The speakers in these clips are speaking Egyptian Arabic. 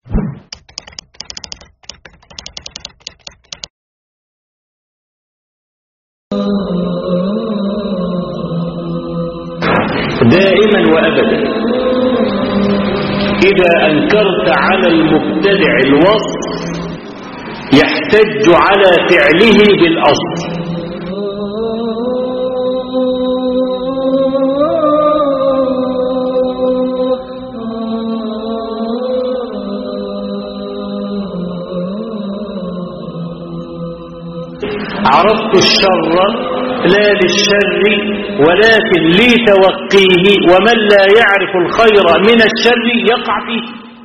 دائما وأبدا إذا أنكرت على المبتدع الوصف يحتج على فعله بالأصل عرفت الشر لا للشر ولكن لتوقيه ومن لا يعرف الخير من الشر يقع فيه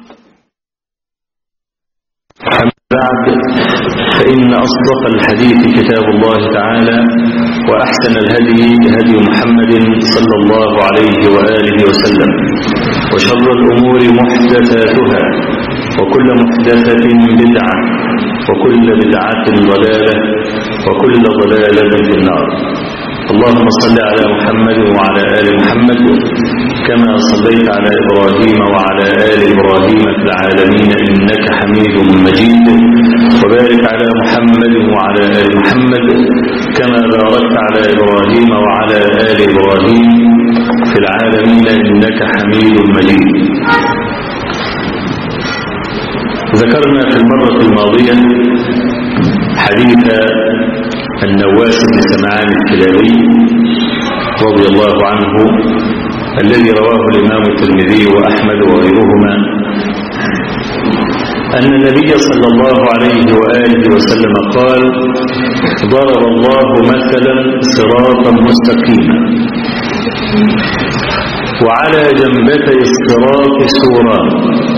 بعد فإن أصدق الحديث كتاب الله تعالى وأحسن الهدي هدي محمد صلى الله عليه وآله وسلم وشر الأمور محدثاتها وكل محدثة بدعة وكل بدعة ضلالة وكل ضلالة في النار اللهم صل على محمد وعلى آل محمد كما صليت على إبراهيم وعلى آل إبراهيم في العالمين إنك حميد مجيد وبارك على محمد وعلى آل محمد كما باركت على إبراهيم وعلى آل إبراهيم في العالمين إنك حميد مجيد ذكرنا في المرة الماضية حديث النواس بن سمعان الكلابي رضي الله عنه الذي رواه الإمام الترمذي وأحمد وغيرهما أن النبي صلى الله عليه وآله وسلم قال ضرب الله مثلا صراطا مستقيما وعلى جنبتي الصراط سوران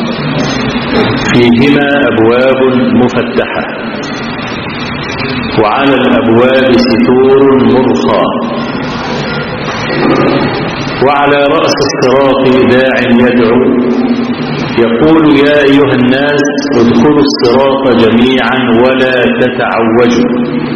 فيهما أبواب مفتحة وعلى الأبواب ستور مرخى وعلى رأس الصراط داع يدعو يقول يا أيها الناس ادخلوا الصراط جميعا ولا تتعوجوا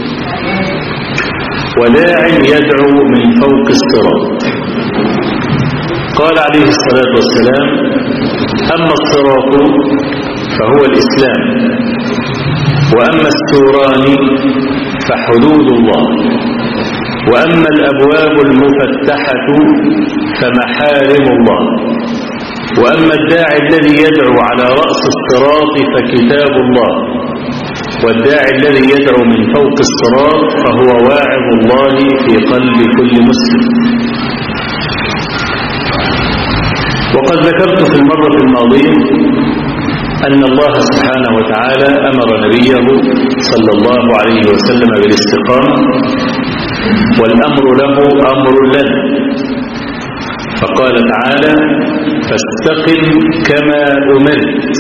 وداع يدعو من فوق الصراط قال عليه الصلاة والسلام أما الصراط فهو الإسلام وأما السوران فحدود الله وأما الأبواب المفتحة فمحارم الله وأما الداعي الذي يدعو على رأس الصراط فكتاب الله والداعي الذي يدعو من فوق الصراط فهو واعظ الله في قلب كل مسلم وقد ذكرت في المرة الماضية أن الله سبحانه وتعالى أمر نبيه صلى الله عليه وسلم بالاستقامة والأمر له أمر لنا فقال تعالى فاستقم كما أمرت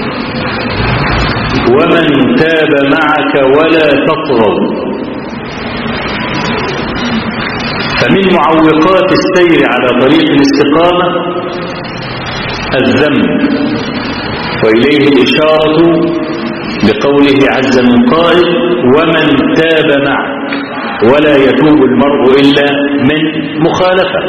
ومن تاب معك ولا تطغوا فمن معوقات السير على طريق الاستقامة الذنب وإليه الإشارة بقوله عز من قائل ومن تاب معك ولا يتوب المرء إلا من مخالفة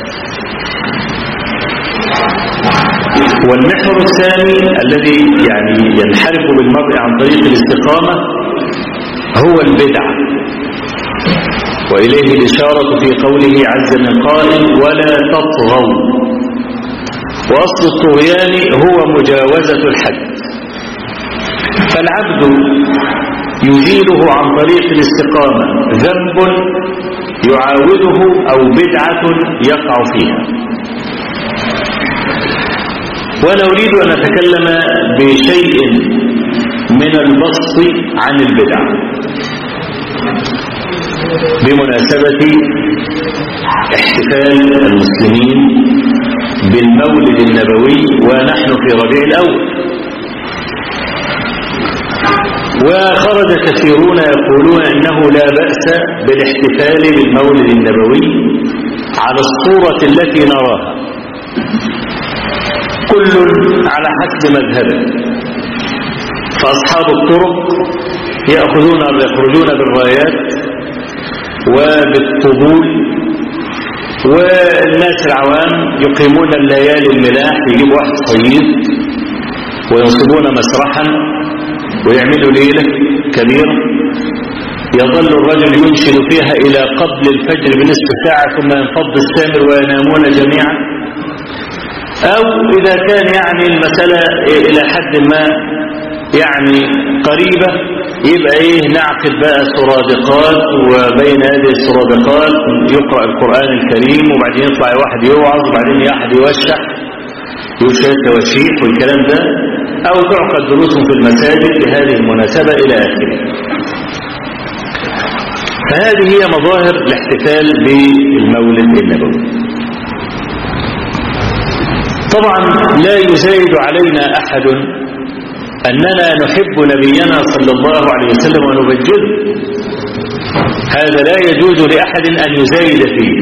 والمحور الثاني الذي يعني ينحرف بالمرء عن طريق الاستقامة هو البدعة وإليه الإشارة في قوله عز من قائل ولا تطغوا وأصل الطغيان هو مجاوزة الحد فالعبد يزيله عن طريق الاستقامة ذنب يعاوده أو بدعة يقع فيها وأنا أريد أن أتكلم بشيء من البسط عن البدع بمناسبة احتفال المسلمين بالمولد النبوي ونحن في ربيع الأول وخرج كثيرون يقولون انه لا بأس بالاحتفال بالمولد النبوي على الصورة التي نراها كل على حسب مذهبه فأصحاب الطرق يأخذون يخرجون بالرايات وبالطبول والناس العوام يقيمون الليالي الملاح يجيب واحد صيد وينصبون مسرحا ويعملوا ليلة كبيرة يظل الرجل ينشد فيها إلى قبل الفجر بنصف ساعة ثم ينفض السامر وينامون جميعا أو إذا كان يعني المسألة إلى حد ما يعني قريبة يبقى إيه نعقد بقى سرادقات وبين هذه السرادقات يقرأ القرآن الكريم وبعدين يطلع واحد يوعظ وبعدين واحد يوشح يوشح توشيح والكلام ده أو تعقد دروس في المساجد بهذه المناسبة إلى آخره فهذه هي مظاهر الاحتفال بالمولد النبوي طبعا لا يزايد علينا أحد أننا نحب نبينا صلى الله عليه وسلم ونبجله هذا لا يجوز لأحد أن يزايد فيه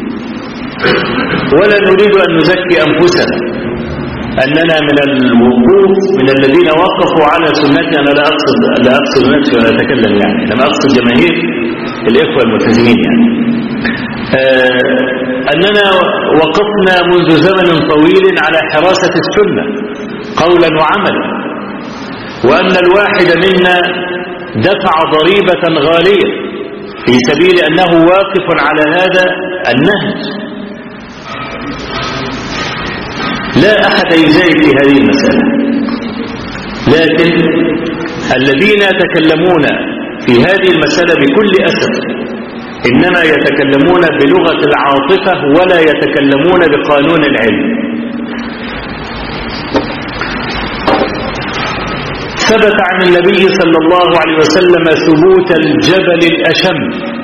ولا نريد أن نزكي أنفسنا أننا من الوقوف من الذين وقفوا على سنتي أنا لا أقصد, لا أقصد نفسي ولا أتكلم يعني لما أقصد جماهير الإخوة الملتزمين يعني آه أننا وقفنا منذ زمن طويل على حراسة السنة قولا وعملا وأن الواحد منا دفع ضريبة غالية في سبيل أنه واقف على هذا النهج لا أحد يزايد في هذه المسألة لكن الذين يتكلمون في هذه المسألة بكل أسف إنما يتكلمون بلغة العاطفة ولا يتكلمون بقانون العلم ثبت عن النبي صلى الله عليه وسلم ثبوت الجبل الأشم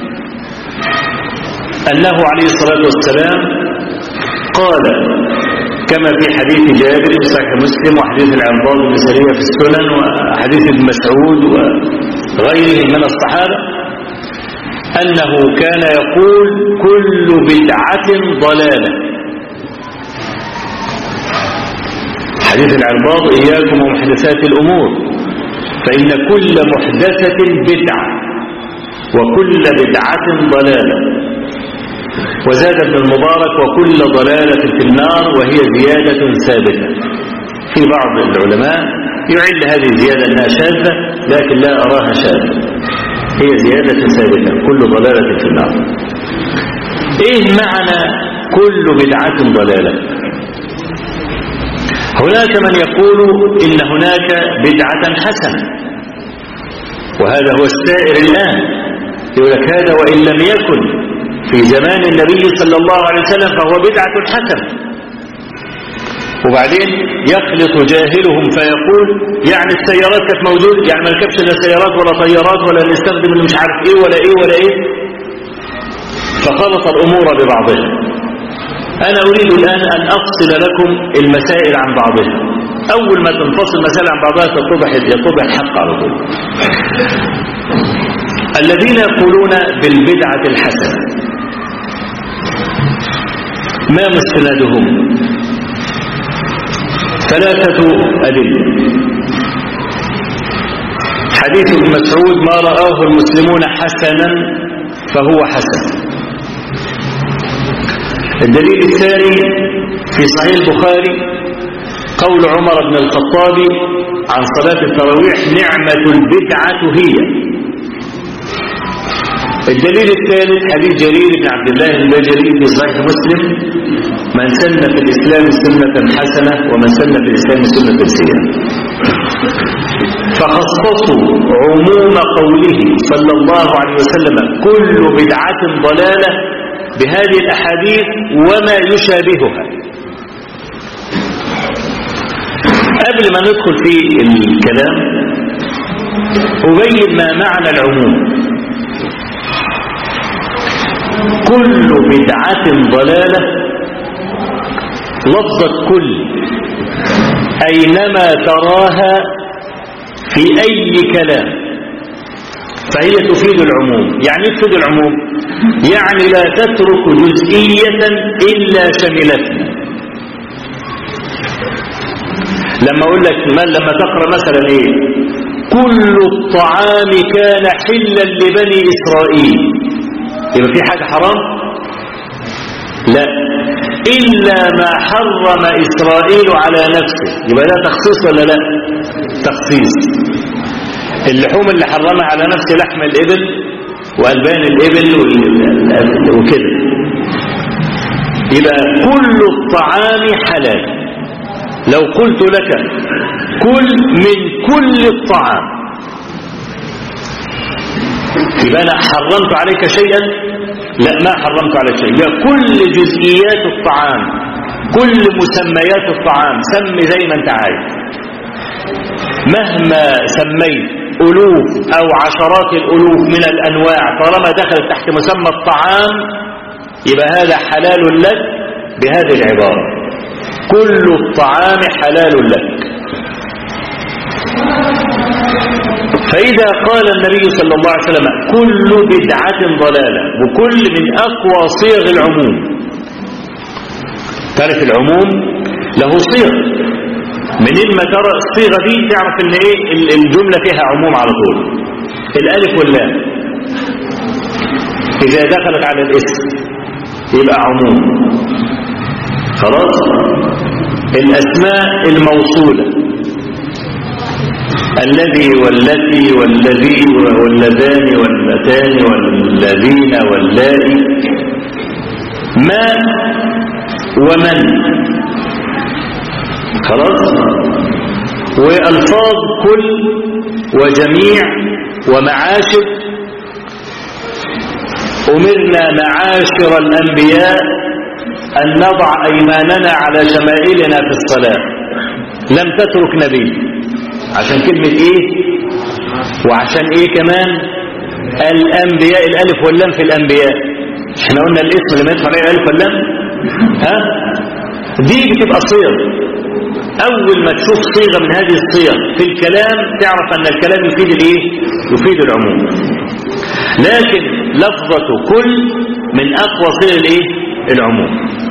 أنه عليه الصلاة والسلام قال كما في حديث جابر في صحيح مسلم وحديث العنبار بن سرية في السنن وحديث ابن مسعود وغيرهم من الصحابة أنه كان يقول كل بدعة ضلالة حديث العرباض إياكم ومحدثات الأمور فإن كل محدثة بدعة وكل بدعة ضلالة وزاد ابن المبارك وكل ضلالة في النار وهي زيادة ثابتة في بعض العلماء يعد هذه الزيادة أنها شاذة لكن لا أراها شاذة هي زيادة ثابتة كل ضلالة في النار إيه معنى كل بدعة ضلالة هناك من يقول إن هناك بدعة حسنة وهذا هو السائر الآن يقول لك هذا وإن لم يكن في زمان النبي صلى الله عليه وسلم فهو بدعة حسنة وبعدين يخلط جاهلهم فيقول يعني السيارات كانت موجودة يعني ما نركبش لا سيارات ولا طيارات ولا نستخدم اللي مش عارف ايه ولا ايه ولا ايه فخلط الامور ببعضها أنا أريد الآن أن أفصل لكم المسائل عن بعضها أول ما تنفصل المسائل عن بعضها تتضح يتضح الحق على طول الذين يقولون بالبدعة الحسنة ما مستندهم ثلاثة أدلة حديث ابن مسعود ما رآه المسلمون حسنا فهو حسن الدليل الثاني في صحيح البخاري قول عمر بن الخطاب عن صلاة التراويح نعمة البدعة هي الدليل الثالث حديث جرير بن عبد الله البجلي في صحيح مسلم من سن في الإسلام سنة حسنة ومن سن في الإسلام سنة سيئة فخصصوا عموم قوله صلى الله عليه وسلم كل بدعة ضلالة بهذه الأحاديث وما يشابهها قبل ما ندخل في الكلام أبين ما معنى العموم كل بدعة ضلالة لفظة كل أينما تراها في أي كلام فهي تفيد العموم يعني تفيد العموم يعني لا تترك جزئية إلا شملتها لما أقول لك ما لما تقرأ مثلا إيه كل الطعام كان حلا لبني إسرائيل يبقى في حاجة حرام لا إلا ما حرم إسرائيل على نفسه يبقى ده تخصيص ولا لا تخصيص اللحوم اللي حرمها على نفسه لحم الإبل وألبان الإبل وال- وكده يبقى كل الطعام حلال لو قلت لك كل من كل الطعام يبقى أنا حرمت عليك شيئا لا ما حرمت عليك شيء يبقى كل جزئيات الطعام كل مسميات الطعام سمي زي ما انت عايز مهما سميت ألوف أو عشرات الألوف من الأنواع طالما دخلت تحت مسمى الطعام يبقى هذا حلال لك بهذه العبارة كل الطعام حلال لك فإذا قال النبي صلى الله عليه وسلم كل بدعة ضلالة وكل من أقوى صيغ العموم تعرف العموم له صيغ منين ما ترى الصيغة دي تعرف ان ايه ال- الجملة فيها عموم على طول الالف واللام اذا دخلت على الاسم يبقى عموم خلاص الاسماء الموصولة الذي والتي والذي واللذان واللتان والذين واللائي ما ومن خلاص والفاظ كل وجميع ومعاشر أمرنا معاشر الأنبياء أن نضع أيماننا على شمائلنا في الصلاة لم تترك نبي عشان كلمة إيه وعشان إيه كمان الأنبياء الألف واللام في الأنبياء احنا قلنا الاسم لما يدخل عليه الألف واللام ها دي بتبقى صيغ أول ما تشوف صيغة من هذه الصيغ في الكلام تعرف أن الكلام يفيد الإيه يفيد العموم لكن لفظة كل من أقوى صيغ الإيه العموم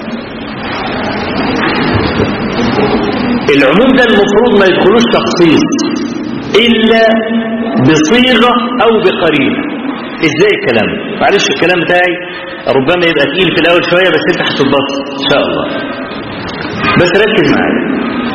العموم ده المفروض ما يدخلوش تخصيص إلا بصيغة أو بقرينة إزاي الكلام ده؟ معلش الكلام بتاعي ربما يبقى تقيل في الأول شوية بس أنت هتتبسط إن شاء الله بس ركز معايا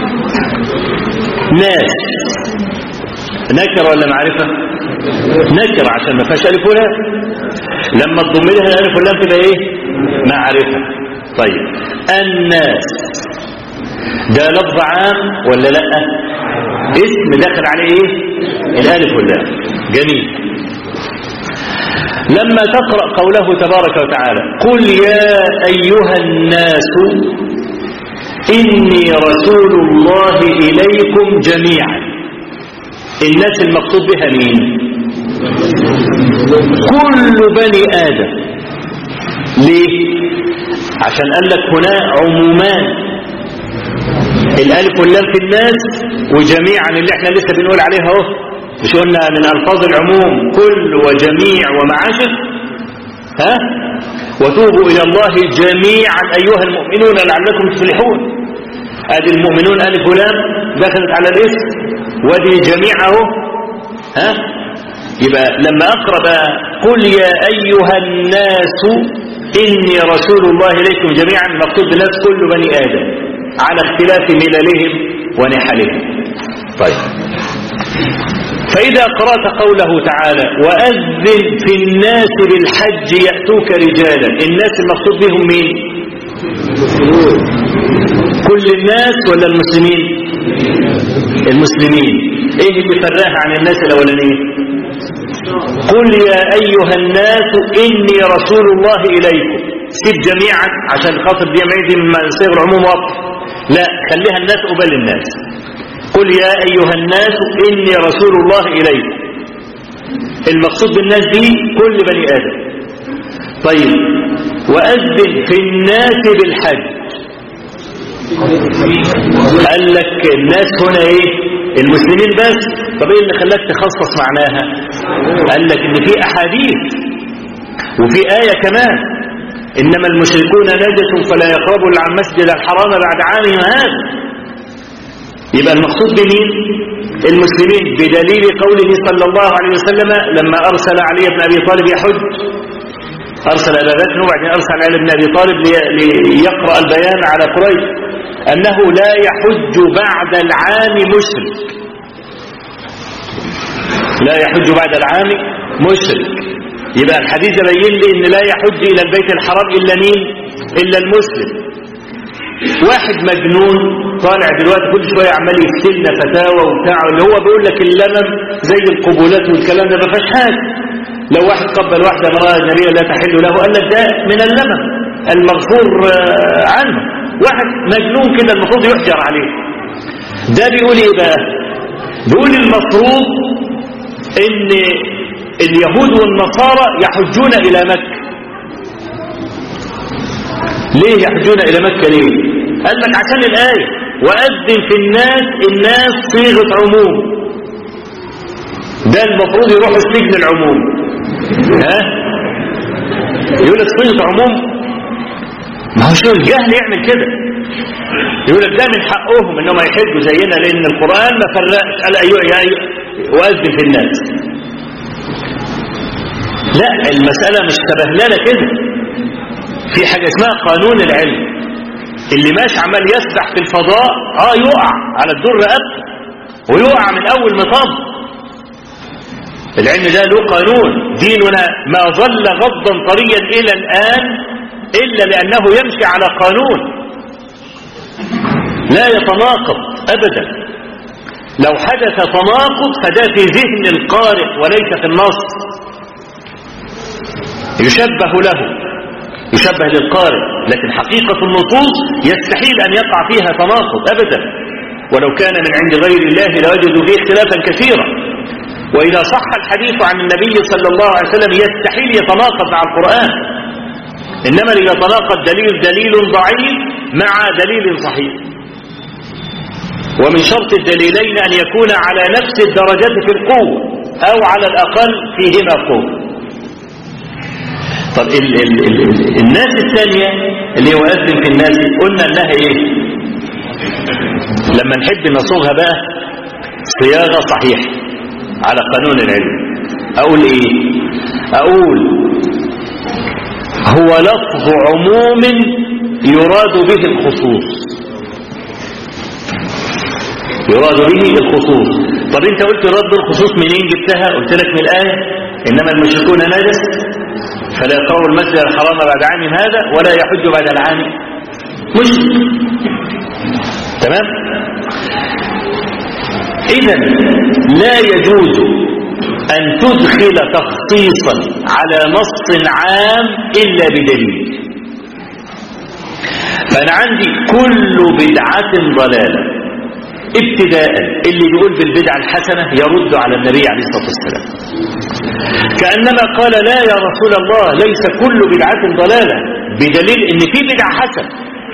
ناس نكرة ولا معرفة نكرة عشان ما فيهاش ألف ولام لما تضم لها الألف واللام تبقى إيه معرفة طيب الناس ده لفظ عام ولا لا اسم داخل عليه ايه الالف واللام جميل لما تقرا قوله تبارك وتعالى قل يا ايها الناس اني رسول الله اليكم جميعا الناس المقصود بها مين كل بني ادم ليه عشان قال لك هنا عمومان الالف واللام في الناس وجميعا اللي احنا لسه بنقول عليها اهو مش قلنا من الفاظ العموم كل وجميع ومعاشر ها وتوبوا الى الله جميعا ايها المؤمنون لعلكم تفلحون ادي المؤمنون الف ولام دخلت على الاسم وادي جميع اهو ها يبقى لما اقرا بقى قل يا ايها الناس اني رسول الله اليكم جميعا مقصود بالناس كل بني ادم على اختلاف مللهم ونحلهم طيب فإذا قرأت قوله تعالى وأذن في الناس بالحج يأتوك رجالا الناس المقصود بهم مين كل الناس ولا المسلمين المسلمين ايه اللي فراه عن الناس الاولانيين قل يا ايها الناس اني رسول الله اليكم سيب جميعا عشان خاطر دي دي من صيغ العموم واضح لا خليها الناس قبل الناس قل يا أيها الناس إني رسول الله إليكم المقصود بالناس دي كل بني آدم طيب وأذن في الناس بالحج قال لك الناس هنا ايه المسلمين بس طب ايه اللي خلاك تخصص معناها قال لك ان في احاديث وفي آية كمان إنما المشركون نجس فلا يقربوا عن المسجد الحرام بعد عامهم هذا يبقى المقصود بمين المسلمين بدليل قوله صلى الله عليه وسلم لما أرسل علي بن أبي طالب يحج أرسل أبا بكر وبعدين أرسل علي بن أبي طالب ليقرأ البيان على قريش أنه لا يحج بعد العام مشرك لا يحج بعد العام مشرك يبقى الحديث بين لي ان لا يحج الى البيت الحرام الا مين الا المسلم واحد مجنون طالع دلوقتي كل شويه عمال يفتلنا فتاوى وبتاع اللي هو بيقول لك اللمم زي القبولات والكلام ده ما فيهاش حاجه لو واحد قبل واحده امراه اجنبيه لا تحل له قال لك ده من اللمم المغفور عنه واحد مجنون كده المفروض يحجر عليه ده بيقول ايه بقى بيقول المفروض ان اليهود والنصارى يحجون الى مكة ليه يحجون الى مكة ليه قال لك عشان الآية وأذن في الناس الناس صيغة عموم ده المفروض يروح سجن العموم ها يقول لك صيغة عموم ما هو شو الجهل يعمل كده يقول لك ده من حقهم انهم يحجوا زينا لان القرآن ما فرقش قال ايوه يا ايوه وأذن في الناس لا المسألة مش تبهللة كده في حاجة اسمها قانون العلم اللي ماشي عمال يسبح في الفضاء اه يقع على الدور رقبته ويقع من اول مطب العلم ده له قانون ديننا ما ظل غضا طريا الى الان الا لانه يمشي على قانون لا يتناقض ابدا لو حدث تناقض فده في ذهن القارئ وليس في النص يشبه له يشبه للقارئ لكن حقيقة النصوص يستحيل أن يقع فيها تناقض أبدا ولو كان من عند غير الله لوجدوا فيه اختلافا كثيرا وإذا صح الحديث عن النبي صلى الله عليه وسلم يستحيل يتناقض مع القرآن إنما ليتناقض دليل دليل ضعيف مع دليل صحيح ومن شرط الدليلين أن يكون على نفس الدرجة في القوة أو على الأقل فيهما قوة طب ال ال ال ال الناس الثانية اللي هو أذن في الناس قلنا أنها إيه لما نحب نصوغها بقى صياغة صحيحة على قانون العلم أقول إيه أقول هو لفظ عموم يراد به الخصوص يراد به الخصوص طب انت قلت يراد بالخصوص منين جبتها قلت لك من الآية إنما المشركون نجس فلا يقروا المسجد الحرام بعد عام هذا ولا يحج بعد العام مشرك تمام إذا لا يجوز أن تدخل تخصيصا على نص عام إلا بدليل فأنا عندي كل بدعة ضلالة ابتداء اللي بيقول بالبدعة الحسنة يرد على النبي عليه الصلاة والسلام كأنما قال لا يا رسول الله ليس كل بدعة ضلالة بدليل ان في بدعة حسنة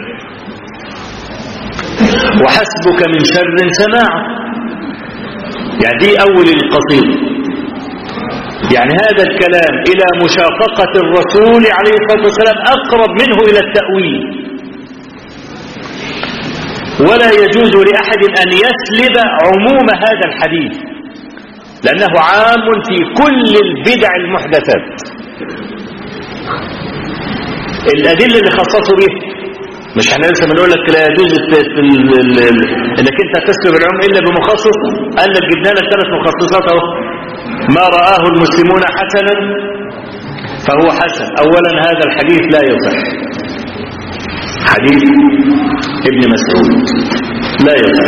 وحسبك من شر سماعه يعني دي أول القصيدة يعني هذا الكلام إلى مشافقة الرسول عليه الصلاة والسلام أقرب منه إلى التأويل ولا يجوز لأحد أن يسلب عموم هذا الحديث لأنه عام في كل البدع المحدثات الأدلة اللي خصصوا به مش احنا لسه بنقول لك لا يجوز انك انت تسلب العموم الا بمخصص قال لك جبنا لك ثلاث مخصصات اهو ما رآه المسلمون حسنا فهو حسن اولا هذا الحديث لا يصح حديث ابن مسعود لا يصح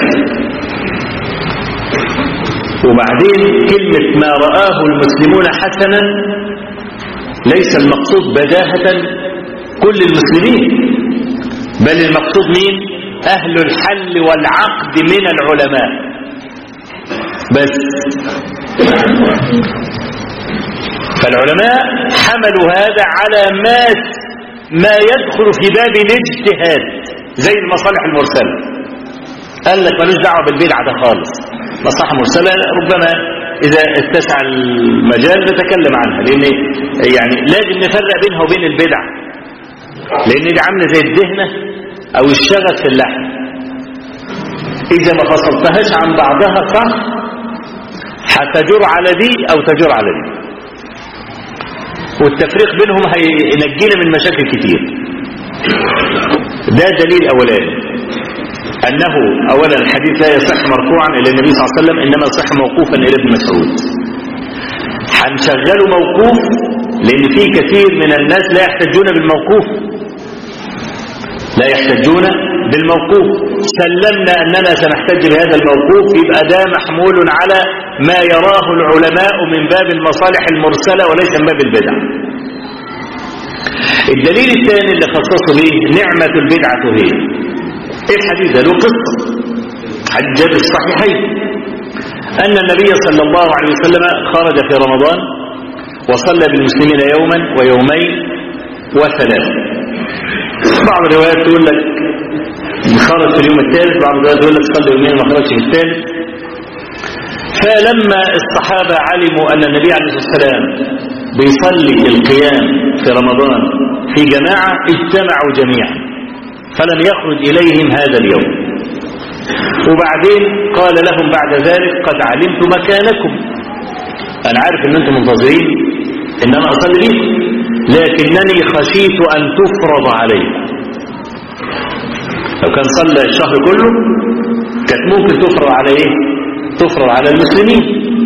وبعدين كلمة ما رآه المسلمون حسنا ليس المقصود بداهة كل المسلمين بل المقصود مين أهل الحل والعقد من العلماء بس فالعلماء حملوا هذا على ما ما يدخل في باب الاجتهاد زي المصالح المرسلة قال لك ملوش دعوة بالبدعة ده خالص مصلحة مرسلة ربما إذا اتسع المجال نتكلم عنها لأن يعني لازم نفرق بينها وبين البدعة لأن دي عاملة زي الدهنة أو الشغف في اللحم إذا ما فصلتهاش عن بعضها صح هتجر على دي أو تجر على دي والتفريق بينهم هينجينا من مشاكل كتير ده دليل أولاني أنه أولا الحديث لا يصح مرفوعا إلى النبي صلى الله عليه وسلم إنما يصح موقوفا إلى ابن مسعود هنشغله موقوف لأن في كثير من الناس لا يحتجون بالموقوف لا يحتجون بالموقوف سلمنا أننا سنحتج بهذا الموقوف يبقى ده محمول على ما يراه العلماء من باب المصالح المرسلة وليس من باب البدع الدليل الثاني اللي خصصه به نعمة البدعة هي ايه الحديث ده له قصة حجة الصحيحين أن النبي صلى الله عليه وسلم خرج في رمضان وصلى بالمسلمين يوما ويومين وثلاثة بعض الروايات تقول لك خرج في اليوم الثالث بعض الروايات تقول لك صلى يومين وما خرجش في الثالث فلما الصحابة علموا أن النبي عليه الصلاة والسلام بيصلي القيام في رمضان في جماعة اجتمعوا جميعا فلم يخرج إليهم هذا اليوم وبعدين قال لهم بعد ذلك قد علمت مكانكم أنا عارف أن أنتم منتظرين أن أنا أصلي بيكم لكنني خشيت أن تفرض عليكم لو كان صلى الشهر كله كانت ممكن تفرض على إيه تفرض على المسلمين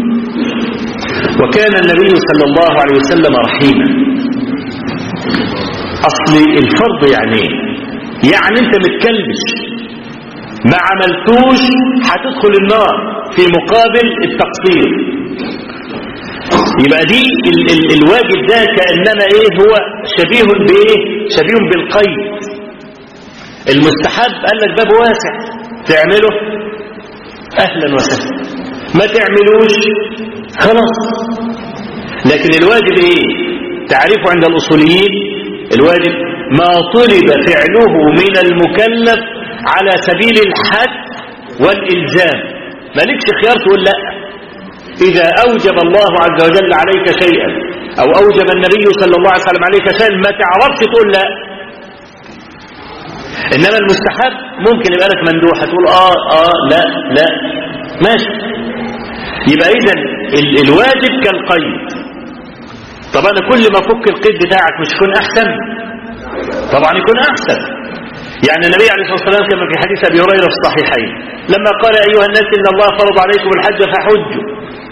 وكان النبي صلى الله عليه وسلم رحيما أصل الفرض يعني ايه يعني انت متكلبش ما عملتوش هتدخل النار في مقابل التقصير يبقى دي ال ال الواجب ده كأنما ايه هو شبيه بايه شبيه بالقيد المستحب قال لك باب واسع تعمله اهلا وسهلا ما تعملوش خلاص لكن الواجب ايه تعرفه عند الاصوليين الواجب ما طلب فعله من المكلف على سبيل الحد والإلزام مالكش خيار تقول لا إذا أوجب الله عز وجل عليك شيئا أو أوجب النبي صلى الله عليه وسلم عليك شيئا ما تعرفش تقول لا إنما المستحب ممكن يبقى لك مندوح هتقول آه آه لا لا ماشي يبقى إذا الواجب كالقيد طب أنا كل ما فك القيد بتاعك مش يكون أحسن طبعا يكون أحسن يعني النبي عليه الصلاة والسلام كما في حديث أبي هريرة في الصحيحين لما قال أيها الناس إن الله فرض عليكم الحج فحجوا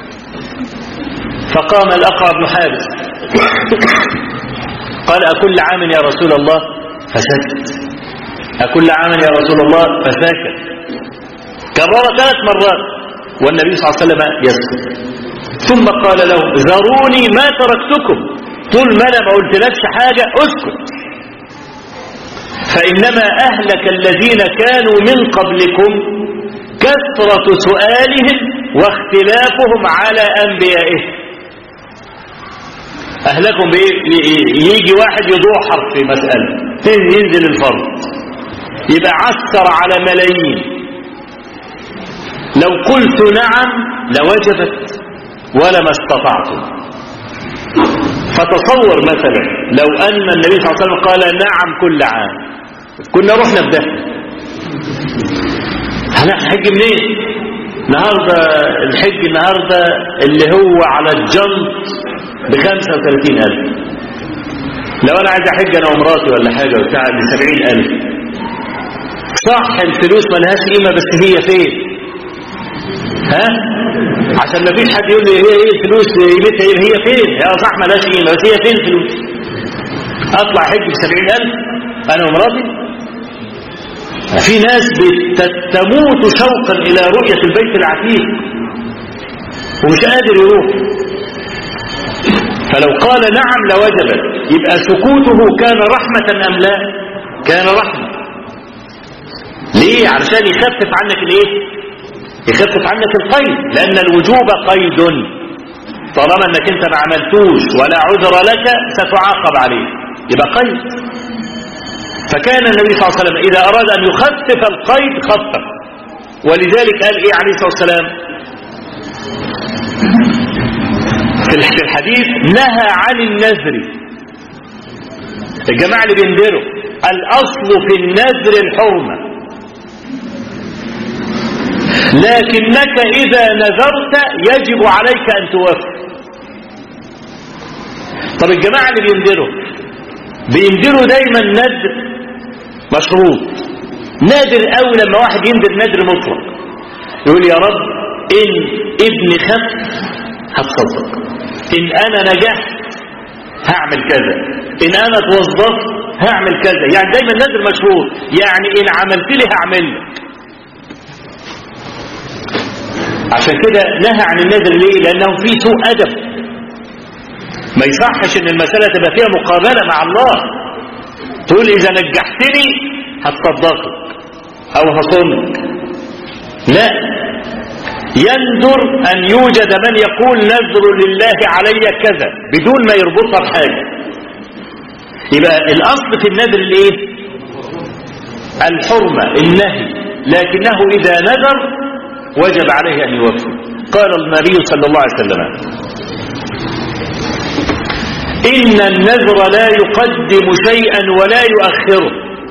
فقام الأقرع بن حارس قال أكل عام يا رسول الله فسكت أكل عام يا رسول الله فسكت كرر ثلاث مرات والنبي صلى الله عليه وسلم يسكت ثم قال له ذروني ما تركتكم طول ما انا ما قلتلكش حاجة اسكت فإنما أهلك الذين كانوا من قبلكم كثرة سؤالهم واختلافهم على أنبيائهم أهلكم يجي واحد يضوحر في مسألة ينزل الفرض يبقى عسر على ملايين لو قلت نعم لوجبت ولما استطعتم فتصور مثلا لو أن النبي صلى الله عليه وسلم قال نعم كل عام كنا رحنا في ده هنحج منين النهارده الحج النهارده اللي هو على الجنط ب 35000 لو انا عايز احج انا ومراتي ولا حاجه وبتاع ب 70000 صح الفلوس ملهاش قيمه بس هي فين ها عشان ما فيش حد يقول لي هي ايه الفلوس قيمتها ايه هي فين يا صح ملهاش قيمه بس هي فين الفلوس اطلع حج ب 70000 انا ومراتي في ناس تموت شوقا إلى رؤية البيت العتيق ومش قادر يروح فلو قال نعم لوجبت يبقى سكوته كان رحمة أم لا كان رحمة ليه علشان يخفف عنك الايه يخفف عنك القيد لأن الوجوب قيد طالما انك انت ما عملتوش ولا عذر لك ستعاقب عليه يبقى قيد فكان النبي صلى الله عليه وسلم إذا أراد أن يخفف القيد خفف ولذلك قال إيه عليه الصلاة والسلام في الحديث نهى عن النذر الجماعة اللي بينذروا الأصل في النذر الحرمة لكنك إذا نذرت يجب عليك أن توفي طب الجماعة اللي بينذروا بينذروا دايما نذر مشروط نادر قوي لما واحد ينذر نذر مطلق يقول يا رب ان ابني خف هتصدق ان انا نجحت هعمل كذا ان انا اتوظفت هعمل كذا يعني دايما نذر مشروط يعني ان عملت لي هعمل لك عشان كده نهى عن النذر ليه لانه فيه سوء ادب ما يصحش ان المسألة تبقى فيها مقابلة مع الله تقول اذا نجحتني هتصدقك او هصنك لا ينذر ان يوجد من يقول نذر لله علي كذا بدون ما يربطها بحاجة يبقى الاصل في النذر الايه الحرمة النهي لكنه اذا نذر وجب عليه ان يوفي قال النبي صلى الله عليه وسلم إن النذر لا يقدم شيئا ولا يؤخره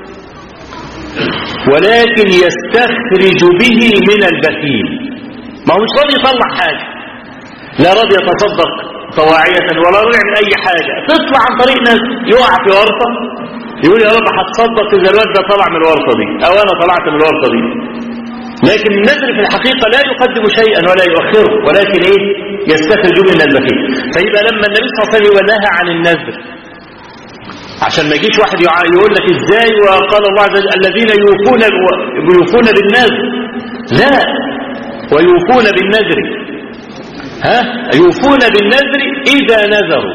ولكن يستخرج به من البخيل ما هو مش راضي يطلع حاجة لا راضي يتصدق طواعية ولا راضي يعمل أي حاجة تطلع عن طريق ناس يقع في ورطة يقول يا رب هتصدق إذا الواد ده طلع من الورطة دي أو أنا طلعت من الورطة دي لكن النذر في الحقيقة لا يقدم شيئا ولا يؤخره ولكن ايه يستخرج من البخيل فيبقى لما النبي صلى الله عليه وسلم نهى عن النذر عشان ما يجيش واحد يقول لك ازاي وقال الله عز وجل الذين يوفون يوفون بالنذر لا ويوفون بالنذر ها يوفون بالنذر اذا نذروا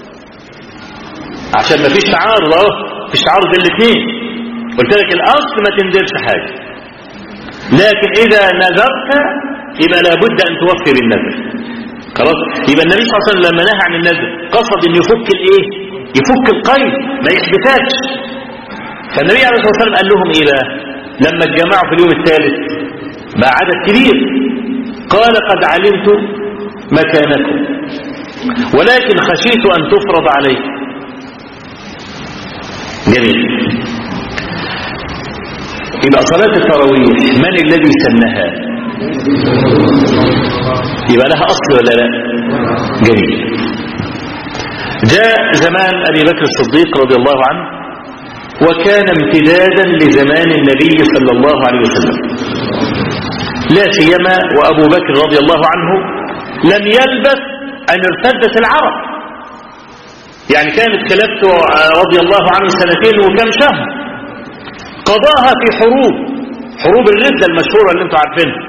عشان ما فيش تعارض اهو فيش تعارض بين الاثنين قلت لك الاصل ما تنذرش حاجه لكن إذا نذرت يبقى لابد أن توفي بالنذر خلاص يبقى النبي صلى الله عليه وسلم لما نهى عن النذر قصد أن يفك الإيه يفك القيد ما يحبسكش فالنبي عليه الصلاة والسلام قال لهم إيه بقى لما اتجمعوا في اليوم الثالث بقى عدد كبير قال قد علمت مكانكم ولكن خشيت أن تفرض عليكم جميل يبقى صلاة التراويح من الذي سنها يبقى لها أصل ولا لا جميل جاء زمان أبي بكر الصديق رضي الله عنه وكان امتدادا لزمان النبي صلى الله عليه وسلم لا سيما وأبو بكر رضي الله عنه لم يلبث أن ارتدت العرب يعني كانت خلافته رضي الله عنه سنتين وكم شهر قضاها في حروب حروب الردة المشهورة اللي انتم عارفينها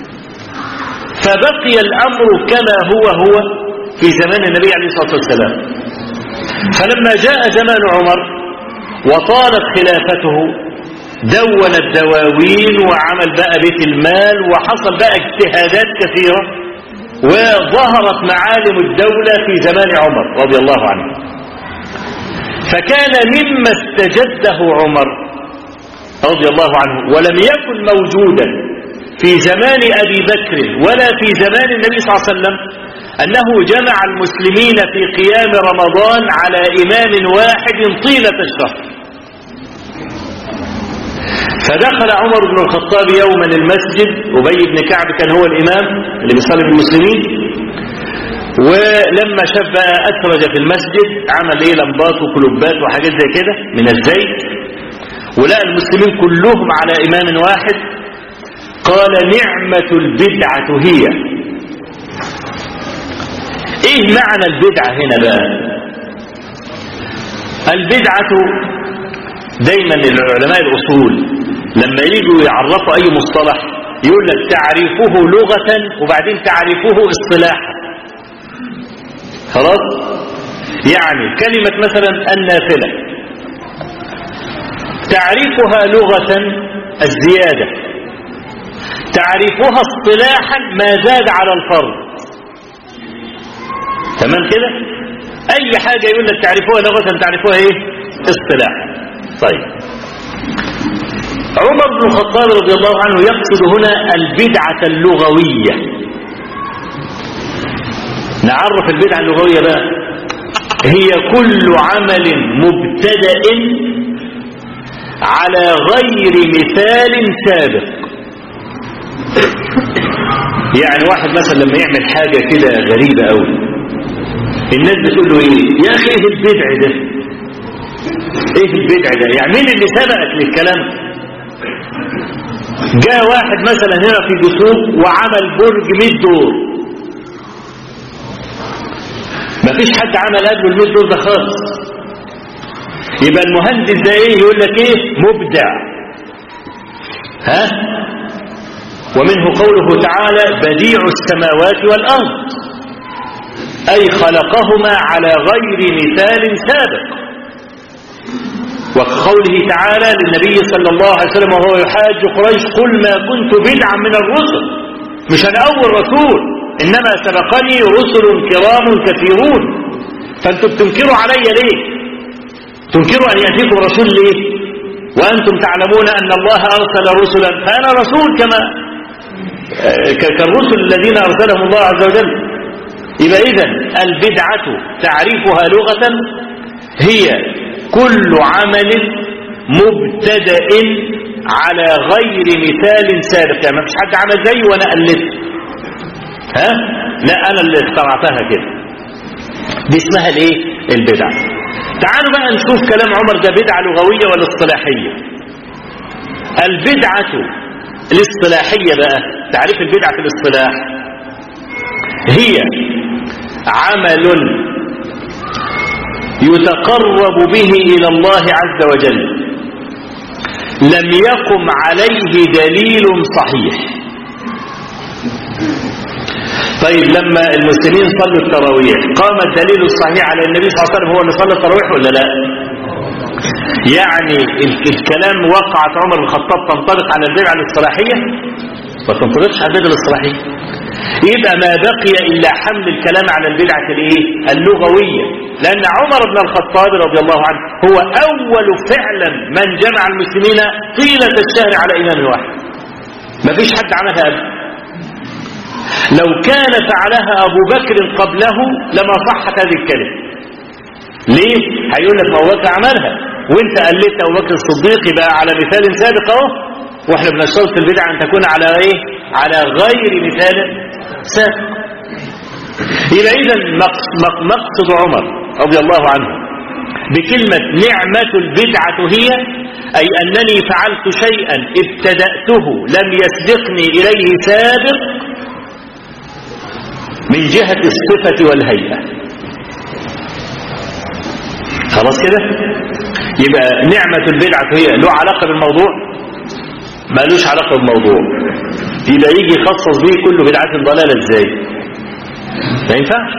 فبقي الأمر كما هو هو في زمان النبي عليه الصلاة والسلام فلما جاء زمان عمر وطالت خلافته دون الدواوين وعمل بقى بيت المال وحصل بقى اجتهادات كثيرة وظهرت معالم الدولة في زمان عمر رضي الله عنه فكان مما استجده عمر رضي الله عنه ولم يكن موجودا في زمان أبي بكر ولا في زمان النبي صلى الله عليه وسلم أنه جمع المسلمين في قيام رمضان على إمام واحد طيلة الشهر فدخل عمر بن الخطاب يوما المسجد أبي بن كعب كان هو الإمام اللي بيصلي بالمسلمين ولما شاف بقى أسرج في المسجد عمل إيه لمبات وكلوبات وحاجات زي كده من الزيت ولقى المسلمين كلهم على إمام واحد قال نعمة البدعة هي ايه معنى البدعة هنا بقى البدعة دايما العلماء الأصول لما يجوا يعرفوا أي مصطلح يقول لك تعريفه لغة وبعدين تعريفه اصطلاحا خلاص يعني كلمة مثلا النافلة تعريفها لغة الزيادة تعريفها اصطلاحا ما زاد على الفرض تمام كده اي حاجة يقول لك تعرفوها لغة تعرفوها ايه اصطلاحا طيب عمر بن الخطاب رضي الله عنه يقصد هنا البدعة اللغوية نعرف البدعة اللغوية بقى هي كل عمل مبتدأ على غير مثال سابق يعني واحد مثلا لما يعمل حاجة كده غريبة قوي الناس بتقول له ايه يا اخي ايه البدع ده ايه البدع ده يعني مين اللي سبقك للكلام جاء واحد مثلا هنا في دسوق وعمل برج 100 دور مفيش حد عمل قبله ال 100 دور ده خالص يبقى المهندس ده ايه يقول لك ايه مبدع ها ومنه قوله تعالى بديع السماوات والارض اي خلقهما على غير مثال سابق وقوله تعالى للنبي صلى الله عليه وسلم وهو يحاج قريش قل ما كنت بدعا من الرسل مش انا اول رسول انما سبقني رسل كرام كثيرون فانتم بتنكروا علي ليه تنكروا ان ياتيكم رسول ليه وانتم تعلمون ان الله ارسل رسلا فانا رسول كما كالرسل الذين ارسلهم الله عز وجل يبقى اذا البدعه تعريفها لغه هي كل عمل مبتدأ على غير مثال سابق يعني ما فيش حد عمل زيه وانا قلدت ها لا انا اللي اخترعتها كده دي اسمها الايه البدعه تعالوا بقى نشوف كلام عمر ده بدعه لغويه ولا اصطلاحيه البدعه الاصطلاحيه بقى تعريف البدعه في الاصطلاح هي عمل يتقرب به إلى الله عز وجل لم يقم عليه دليل صحيح طيب لما المسلمين صلوا التراويح قام الدليل الصحيح على النبي صلى الله عليه وسلم هو اللي صلى التراويح ولا لا يعني الكلام وقعت عمر بن الخطاب تنطبق على البدعة الاصطلاحية ما تنطبقش على البدعة الاصطلاحية يبقى ما بقي إلا حمل الكلام على البدعة الايه اللغوية لأن عمر بن الخطاب رضي الله عنه هو أول فعلا من جمع المسلمين طيلة الشهر على إمام واحد ما فيش حد عملها قبل لو كان فعلها أبو بكر قبله لما صحت هذه الكلمة ليه؟ هيقول لك ما أبو بكر عملها وانت قلت أبو بكر الصديق يبقى على مثال سابق اهو واحنا بنشترط البدعة أن تكون على ايه؟ على غير مثال سابق يبقى إذا مقصد عمر رضي الله عنه بكلمة نعمة البدعة هي أي أنني فعلت شيئا ابتدأته لم يسبقني إليه سابق من جهة الصفة والهيئة خلاص كده يبقى نعمة البدعة هي له علاقة بالموضوع ما لوش علاقة بالموضوع يبقى يجي يخصص به كل بدعة ضلالة ازاي ما ينفعش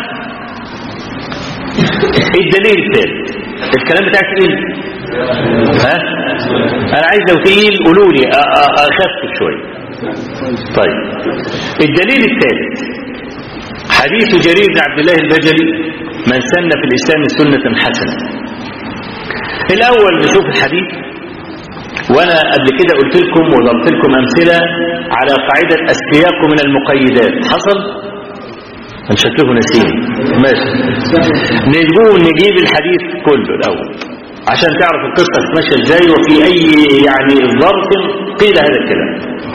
الدليل الثالث الكلام بتاعك ايه ها انا عايز لو تقيل قولوا لي اخفف شويه طيب الدليل الثالث حديث جرير بن عبد الله البجلي من سن في الاسلام سنه حسنه الاول نشوف الحديث وانا قبل كده قلت لكم وضربت لكم امثله على قاعده السياق من المقيدات حصل من شكله نسيم ماشي نجيبه نجيب الحديث كله الاول عشان تعرف القصه ماشيه ازاي وفي اي يعني ظرف قيل هذا الكلام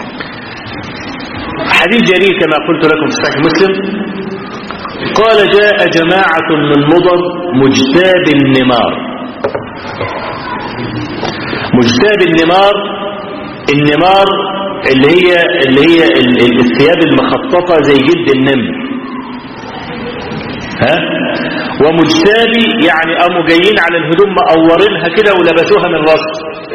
حديث جرير كما قلت لكم في صحيح مسلم قال جاء جماعة من مضر مجتاب النمار مجتاب النمار النمار اللي هي اللي هي الثياب المخططة زي جلد النمر ها ومجتابي يعني قاموا جايين على الهدوم مقورينها كده ولبسوها من راسه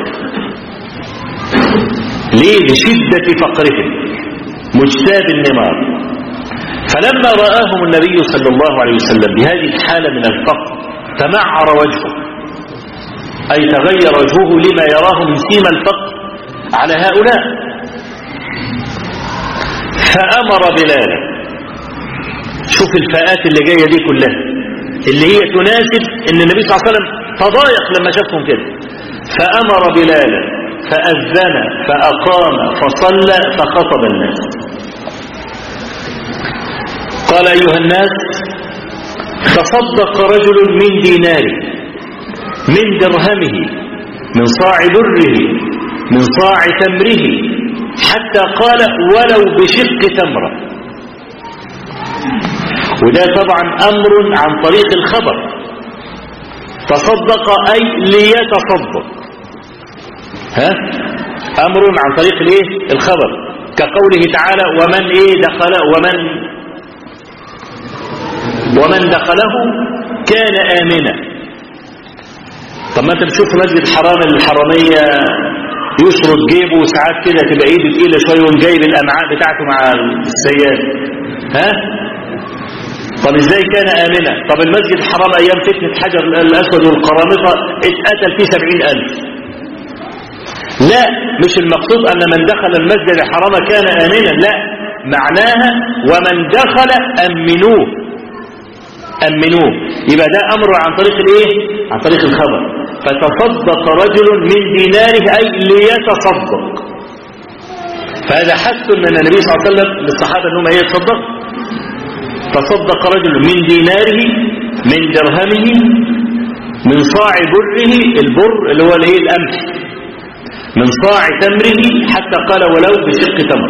ليه لشدة فقرهم مجتاب النمار فلما رآهم النبي صلى الله عليه وسلم بهذه الحالة من الفقر تمعر وجهه أي تغير وجهه لما يراه من سيما الفقر على هؤلاء فأمر بلالا شوف الفئات اللي جاية دي كلها اللي هي تناسب ان النبي صلى الله عليه وسلم تضايق لما شافهم كده فأمر بلالا فأذن فأقام فصلى فخطب الناس قال أيها الناس تصدق رجل من ديناره من درهمه من صاع بره من صاع تمره حتى قال ولو بشق تمره وده طبعا أمر عن طريق الخبر تصدق أي ليتصدق ها أمر عن طريق الايه الخبر كقوله تعالى ومن ايه دخل ومن ومن دخله كان آمنا طب ما انت بتشوف مسجد الحرام الحرامية يشرط جيبه وساعات كده تبقى ايده تقيله شويه ويقوم جايب الامعاء بتاعته مع السياد ها طب ازاي كان امنا طب المسجد الحرام ايام فتنه حجر الاسود والقرامطه اتقتل فيه سبعين الف لا مش المقصود ان من دخل المسجد الحرام كان امنا لا معناها ومن دخل امنوه امنوه يبقى ده امر عن طريق الايه عن طريق الخبر فتصدق رجل من ديناره أي ليتصدق فهذا حث من النبي صلى الله عليه وسلم للصحابة أنهم يتصدق تصدق رجل من ديناره من درهمه من صاع بره البر اللي هو الايه القمح من صاع تمره حتى قال ولو بشق تمر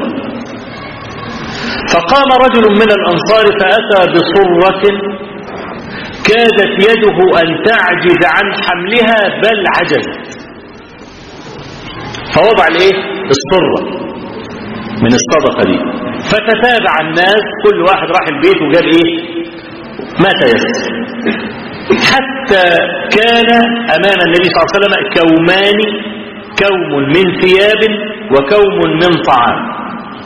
فقام رجل من الأنصار فأتى بصرة كادت يده أن تعجز عن حملها بل عجزت فوضع الايه الصرة من الصدقة دي فتتابع الناس كل واحد راح البيت وجاب ايه ما تيسر حتى كان أمام النبي صلى الله عليه وسلم كومان كوم من ثياب وكوم من طعام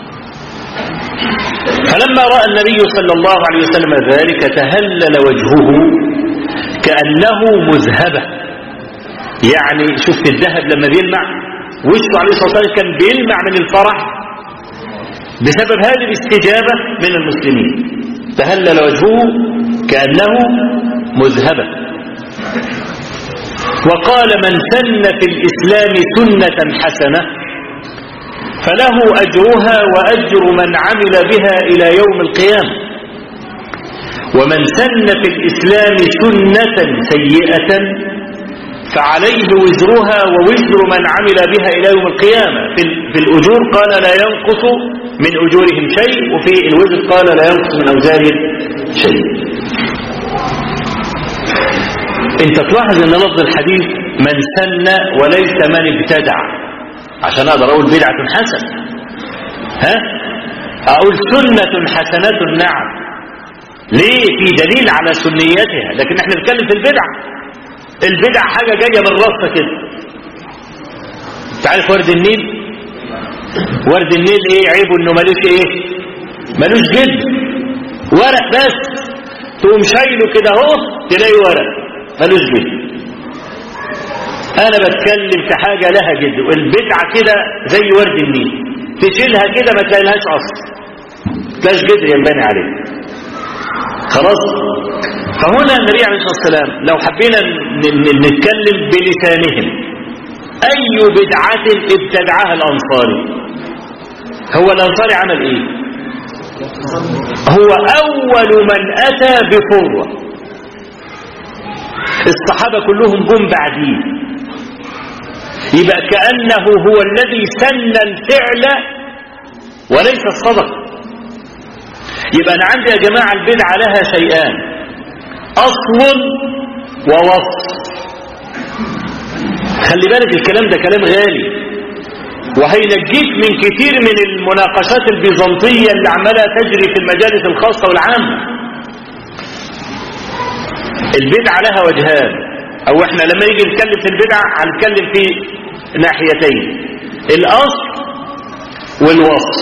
فلما رأى النبي صلى الله عليه وسلم ذلك تهلل وجهه كأنه مذهبة يعني شفت الذهب لما بيلمع وشه عليه الصلاة والسلام كان بيلمع من الفرح بسبب هذه الاستجابة من المسلمين تهلل وجهه كأنه مذهبة وقال من سن في الإسلام سنة حسنة فله أجرها وأجر من عمل بها إلى يوم القيامة ومن سن في الإسلام سنة سيئة فعليه وزرها ووزر من عمل بها إلى يوم القيامة في, في الأجور قال لا ينقص من أجورهم شيء وفي الوزر قال لا ينقص من أوزارهم شيء انت تلاحظ ان لفظ الحديث من سن وليس من ابتدع عشان اقدر اقول بدعة حسنة ها اقول سنة حسنة نعم ليه في دليل على سنيتها لكن احنا بنتكلم في البدعة البدعة حاجة جاية من راسها كده تعرف ورد النيل ورد النيل ايه عيبه انه ملوش ايه ملوش جلد ورق بس تقوم شايله كده اهو تلاقي ورق ملوش جلد انا بتكلم في حاجة لها جلد والبدعة كده زي ورد النيل تشيلها كده ما تلاقيلهاش اصل تلاقيش جلد ينبني عليه خلاص فهنا النبي عليه الصلاة والسلام لو حبينا نتكلم بلسانهم أي بدعة ابتدعها الأنصاري هو الأنصاري عمل إيه هو أول من أتى بفرة الصحابة كلهم جم بعديه يبقى كأنه هو الذي سن الفعل وليس الصدق يبقى أنا عندي يا جماعة البدعة لها شيئان أصل ووصف خلي بالك الكلام ده كلام غالي وهينجيك من كتير من المناقشات البيزنطية اللي عمالة تجري في المجالس الخاصة والعامة البدعة لها وجهان او احنا لما نيجي نتكلم في البدعة هنتكلم في ناحيتين الاصل والوصف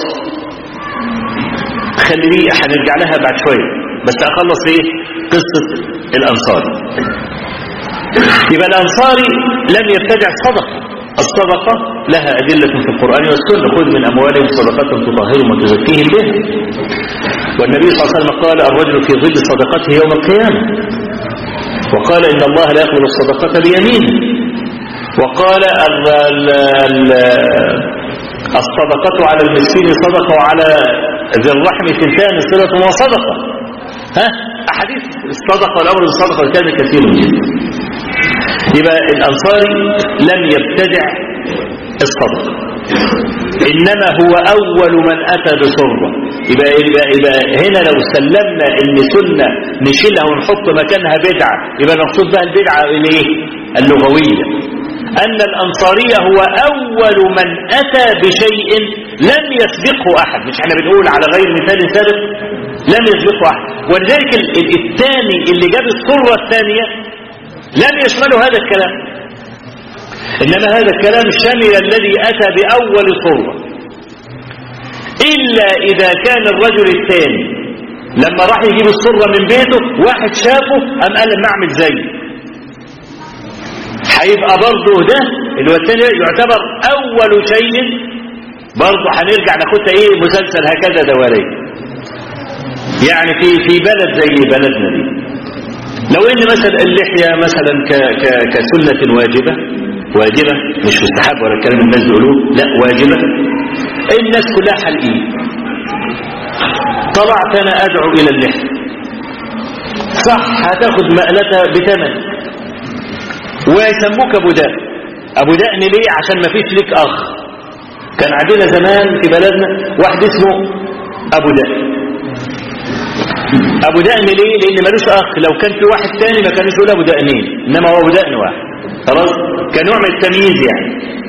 خلي دي هنرجع لها بعد شوية بس اخلص ايه قصة الانصاري يبقى الانصاري لم يبتدع الصدقة الصدقة لها أدلة في القرآن والسنة خذ من أموالهم صدقة تطهرهم وتزكيهم بها والنبي صلى الله عليه وسلم قال الرجل في ظل صدقته يوم القيامة وقال إن الله لا يقبل الصدقة بيمينه وقال ال ال ال الصدقة على المسكين صدقة وعلى ذي الرحم ثلثان صلة وصدقة ها أحاديث الصدقة والأمر بالصدقة كان كثير جدا يبقى الأنصاري لم يبتدع الصدقة إنما هو أول من أتى بصرة يبقى, يبقى, يبقى هنا لو سلمنا ان سنة نشيلها ونحط مكانها بدعة يبقى المقصود بها البدعة الايه اللغوية ان الانصاري هو اول من اتى بشيء لم يسبقه احد مش احنا بنقول على غير مثال سابق لم يسبقه احد ولذلك الثاني اللي جاب الصورة الثانية لم يشمله هذا الكلام انما هذا الكلام شمل الذي اتى باول صورة إلا إذا كان الرجل الثاني لما راح يجيب الصرة من بيته واحد شافه أم قال لما أعمل زيه هيبقى برضه ده اللي هو الثاني يعتبر أول شيء برضه هنرجع ناخدها إيه مسلسل هكذا دوري يعني في في بلد زي بلدنا دي لو إن مثلا اللحية مثلا ك ك كسنة واجبة واجبة مش مستحب ولا الكلام الناس بيقولوه لا واجبة الناس كلها حلقين طلعت انا ادعو الى اللحية صح هتاخد مقلتها بثمن ويسموك ابو دقن ابو دقن ليه عشان ما فيش لك اخ كان عندنا زمان في بلدنا واحد اسمه ابو دقن ابو دقن ليه لان ملوش اخ لو كان في واحد تاني ما كانوش يقول ابو دقنين انما هو ابو دقن واحد خلاص كنوع من التمييز يعني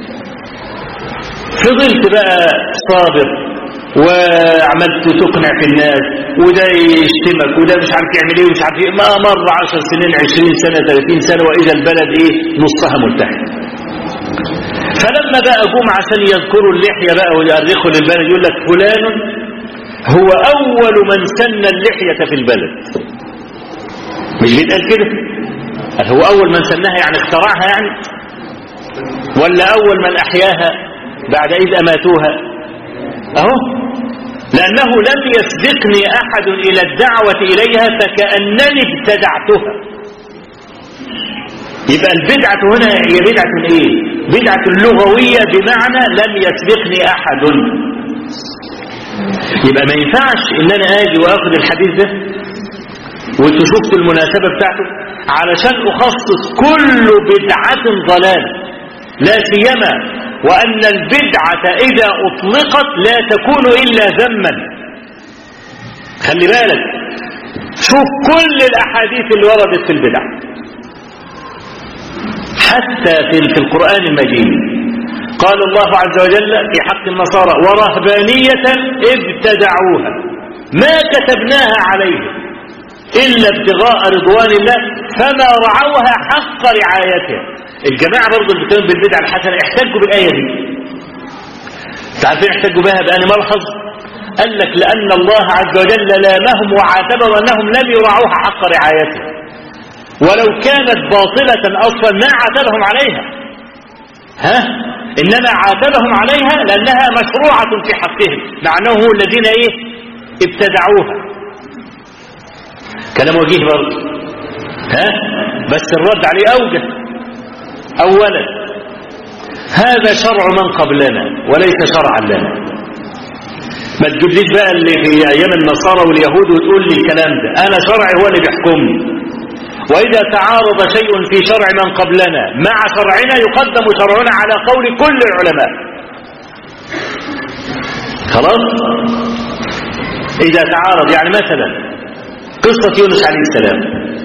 فضلت بقى صابر وعملت تقنع في الناس وده يشتمك وده مش عارف يعمل ايه ومش عارف ايه ما مر 10 سنين 20 سنة 30 سنة واذا البلد ايه نصها ملتحي فلما بقى جم عشان يذكروا اللحية بقى ويؤرخوا للبلد يقول لك فلان هو اول من سن اللحية في البلد مش بيتقال كده قال هو اول من سنها يعني اخترعها يعني ولا اول من احياها بعد إذ أماتوها أهو لأنه لم يسبقني أحد إلى الدعوة إليها فكأنني ابتدعتها يبقى البدعة هنا هي بدعة إيه بدعة لغوية بمعنى لم يسبقني أحد يبقى ما ينفعش إن أنا آجي وأخذ الحديث ده وانتوا شفتوا المناسبة بتاعته علشان أخصص كل بدعة ضلال لا سيما وأن البدعة إذا أطلقت لا تكون إلا ذما خلي بالك شوف كل الأحاديث اللي وردت في البدع حتى في في القرآن المجيد قال الله عز وجل في حق النصارى ورهبانية ابتدعوها ما كتبناها عليهم إلا ابتغاء رضوان الله فما رعوها حق رعايتها الجماعة برضو اللي بتكلم بالبدع الحسنة احتجوا بالآية دي تعرفين احتجوا بها بأن ملحظ قال لك لأن الله عز وجل لامهم وعاتبهم أنهم لم يرعوها حق رعايتها ولو كانت باطلة أصلا ما عاتبهم عليها ها إنما عاتبهم عليها لأنها مشروعة في حقهم مع أنهم هم الذين إيه ابتدعوها كلام وجيه برضه ها بس الرد عليه أوجه أولا هذا شرع من قبلنا وليس شرعا لنا ما تجيبليش بقى اللي في أيام النصارى واليهود وتقول لي الكلام ده أنا شرعي هو اللي بيحكمني وإذا تعارض شيء في شرع من قبلنا مع شرعنا يقدم شرعنا على قول كل العلماء خلاص إذا تعارض يعني مثلا قصة يونس عليه السلام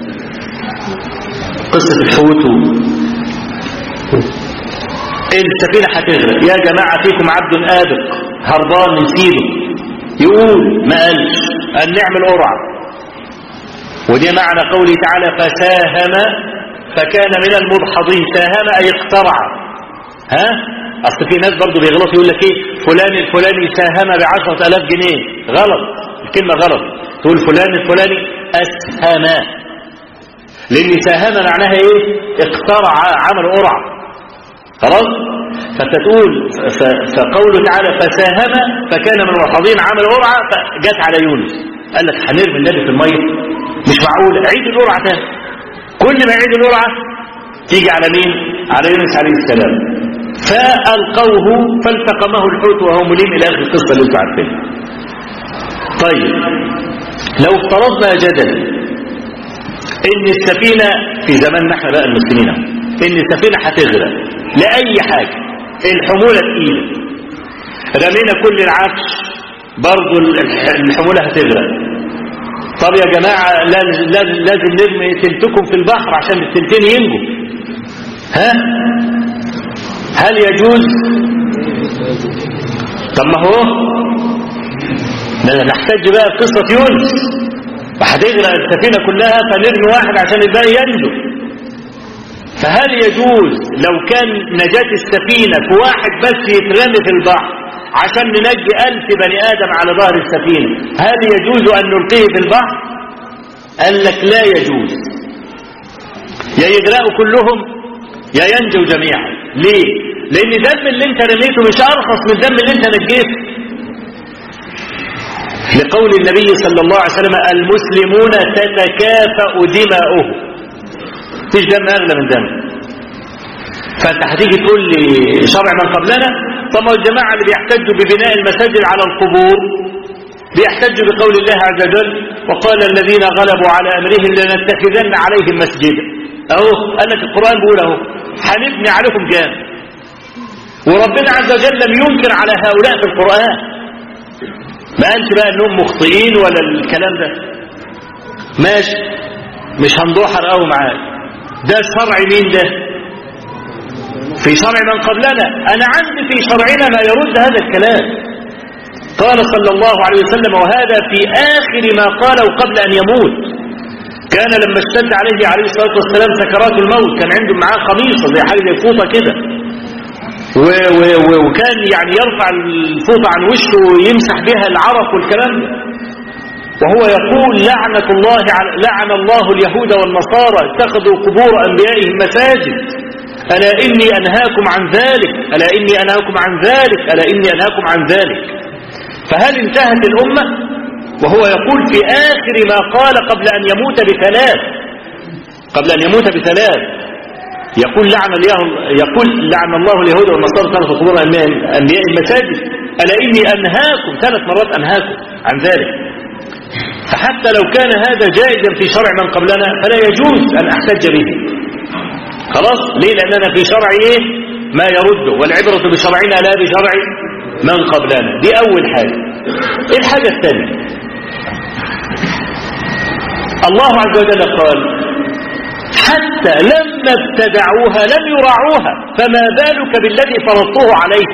قصة الحوت السفينة هتغرق يا جماعة فيكم عبد آبق هربان نسيبه يقول ما قالش أن نعمل قرعة ودي معنى قوله تعالى فساهم فكان من المدحضين ساهم أي اقترع ها أصل في ناس برضو بيغلط يقول لك ايه فلان الفلاني ساهم بعشرة ألاف جنيه غلط الكلمة غلط تقول فلان الفلاني أسهم لأن ساهم معناها ايه اقترع عمل قرعة خلاص فانت تقول فقوله تعالى فساهم فكان من المدحضين عمل قرعة فجت على يونس قال لك هنرمي النبي في المية مش معقول عيد القرعة تاني كل ما يعيد القرعة تيجي على مين على يونس عليه السلام فألقوه فالتقمه الحوت وهو مليم إلى آخر القصة اللي انتم عارفينها طيب لو افترضنا جدلا ان السفينة في زماننا احنا بقى المسلمين ان السفينة هتغرق لأي حاجة الحمولة تقيلة رمينا كل العفش برضو الحمولة هتغرق طب يا جماعة لازم نرمي تلتكم في البحر عشان التلتين ينجوا ها هل يجوز طب ما هو نحتاج بقى قصة يونس وهتغرق السفينة كلها فنرمي واحد عشان الباقي ينجو فهل يجوز لو كان نجاة السفينة في واحد بس يترمي في البحر عشان ننجي ألف بني آدم على ظهر السفينة هل يجوز أن نلقيه في البحر قال لك لا يجوز يا يغرقوا كلهم يا ينجوا جميعا ليه لأن دم اللي انت رميته مش أرخص من دم اللي انت نجيته لقول النبي صلى الله عليه وسلم المسلمون تتكافأ دماؤهم فيش دم أغلى من دم فأنت هتيجي تقول لي شرع من قبلنا طب الجماعة اللي بيحتجوا ببناء المساجد على القبور بيحتجوا بقول الله عز وجل وقال الذين غلبوا على أمرهم لنتخذن عليهم مسجدا أهو قال لك القرآن بيقول أهو هنبني عليهم جامع وربنا عز وجل لم ينكر على هؤلاء في القرآن ما قالش بقى انهم مخطئين ولا الكلام ده ماشي مش هنضحر قوي معاك ده شرع مين ده في شرع من قبلنا انا عندي في شرعنا ما يرد هذا الكلام قال صلى الله عليه وسلم وهذا في اخر ما قاله قبل ان يموت كان لما اشتد عليه عليه الصلاه والسلام سكرات الموت كان عنده معاه خميصه زي حاجه زي فوطه كده وكان يعني يرفع الفوطة عن وشه ويمسح بها العرق والكلام وهو يقول لعنة الله لعن الله اليهود والنصارى اتخذوا قبور أنبيائهم مساجد ألا إني أنهاكم عن ذلك ألا إني أنهاكم عن ذلك ألا إني أنهاكم عن ذلك فهل انتهت الأمة وهو يقول في آخر ما قال قبل أن يموت بثلاث قبل أن يموت بثلاث يقول لعن يقول لعن الله اليهود والنصارى ثلاث قبور انبياء المساجد الا اني انهاكم ثلاث مرات انهاكم عن ذلك فحتى لو كان هذا جائزا في شرع من قبلنا فلا يجوز ان احتج به خلاص ليه لاننا في شرع ايه ما يرده والعبره بشرعنا لا بشرع من قبلنا دي اول حاجه ايه الحاجه الثانيه الله عز وجل قال حتى لما ابتدعوها لم يراعوها فما بالك بالذي فرضته عليه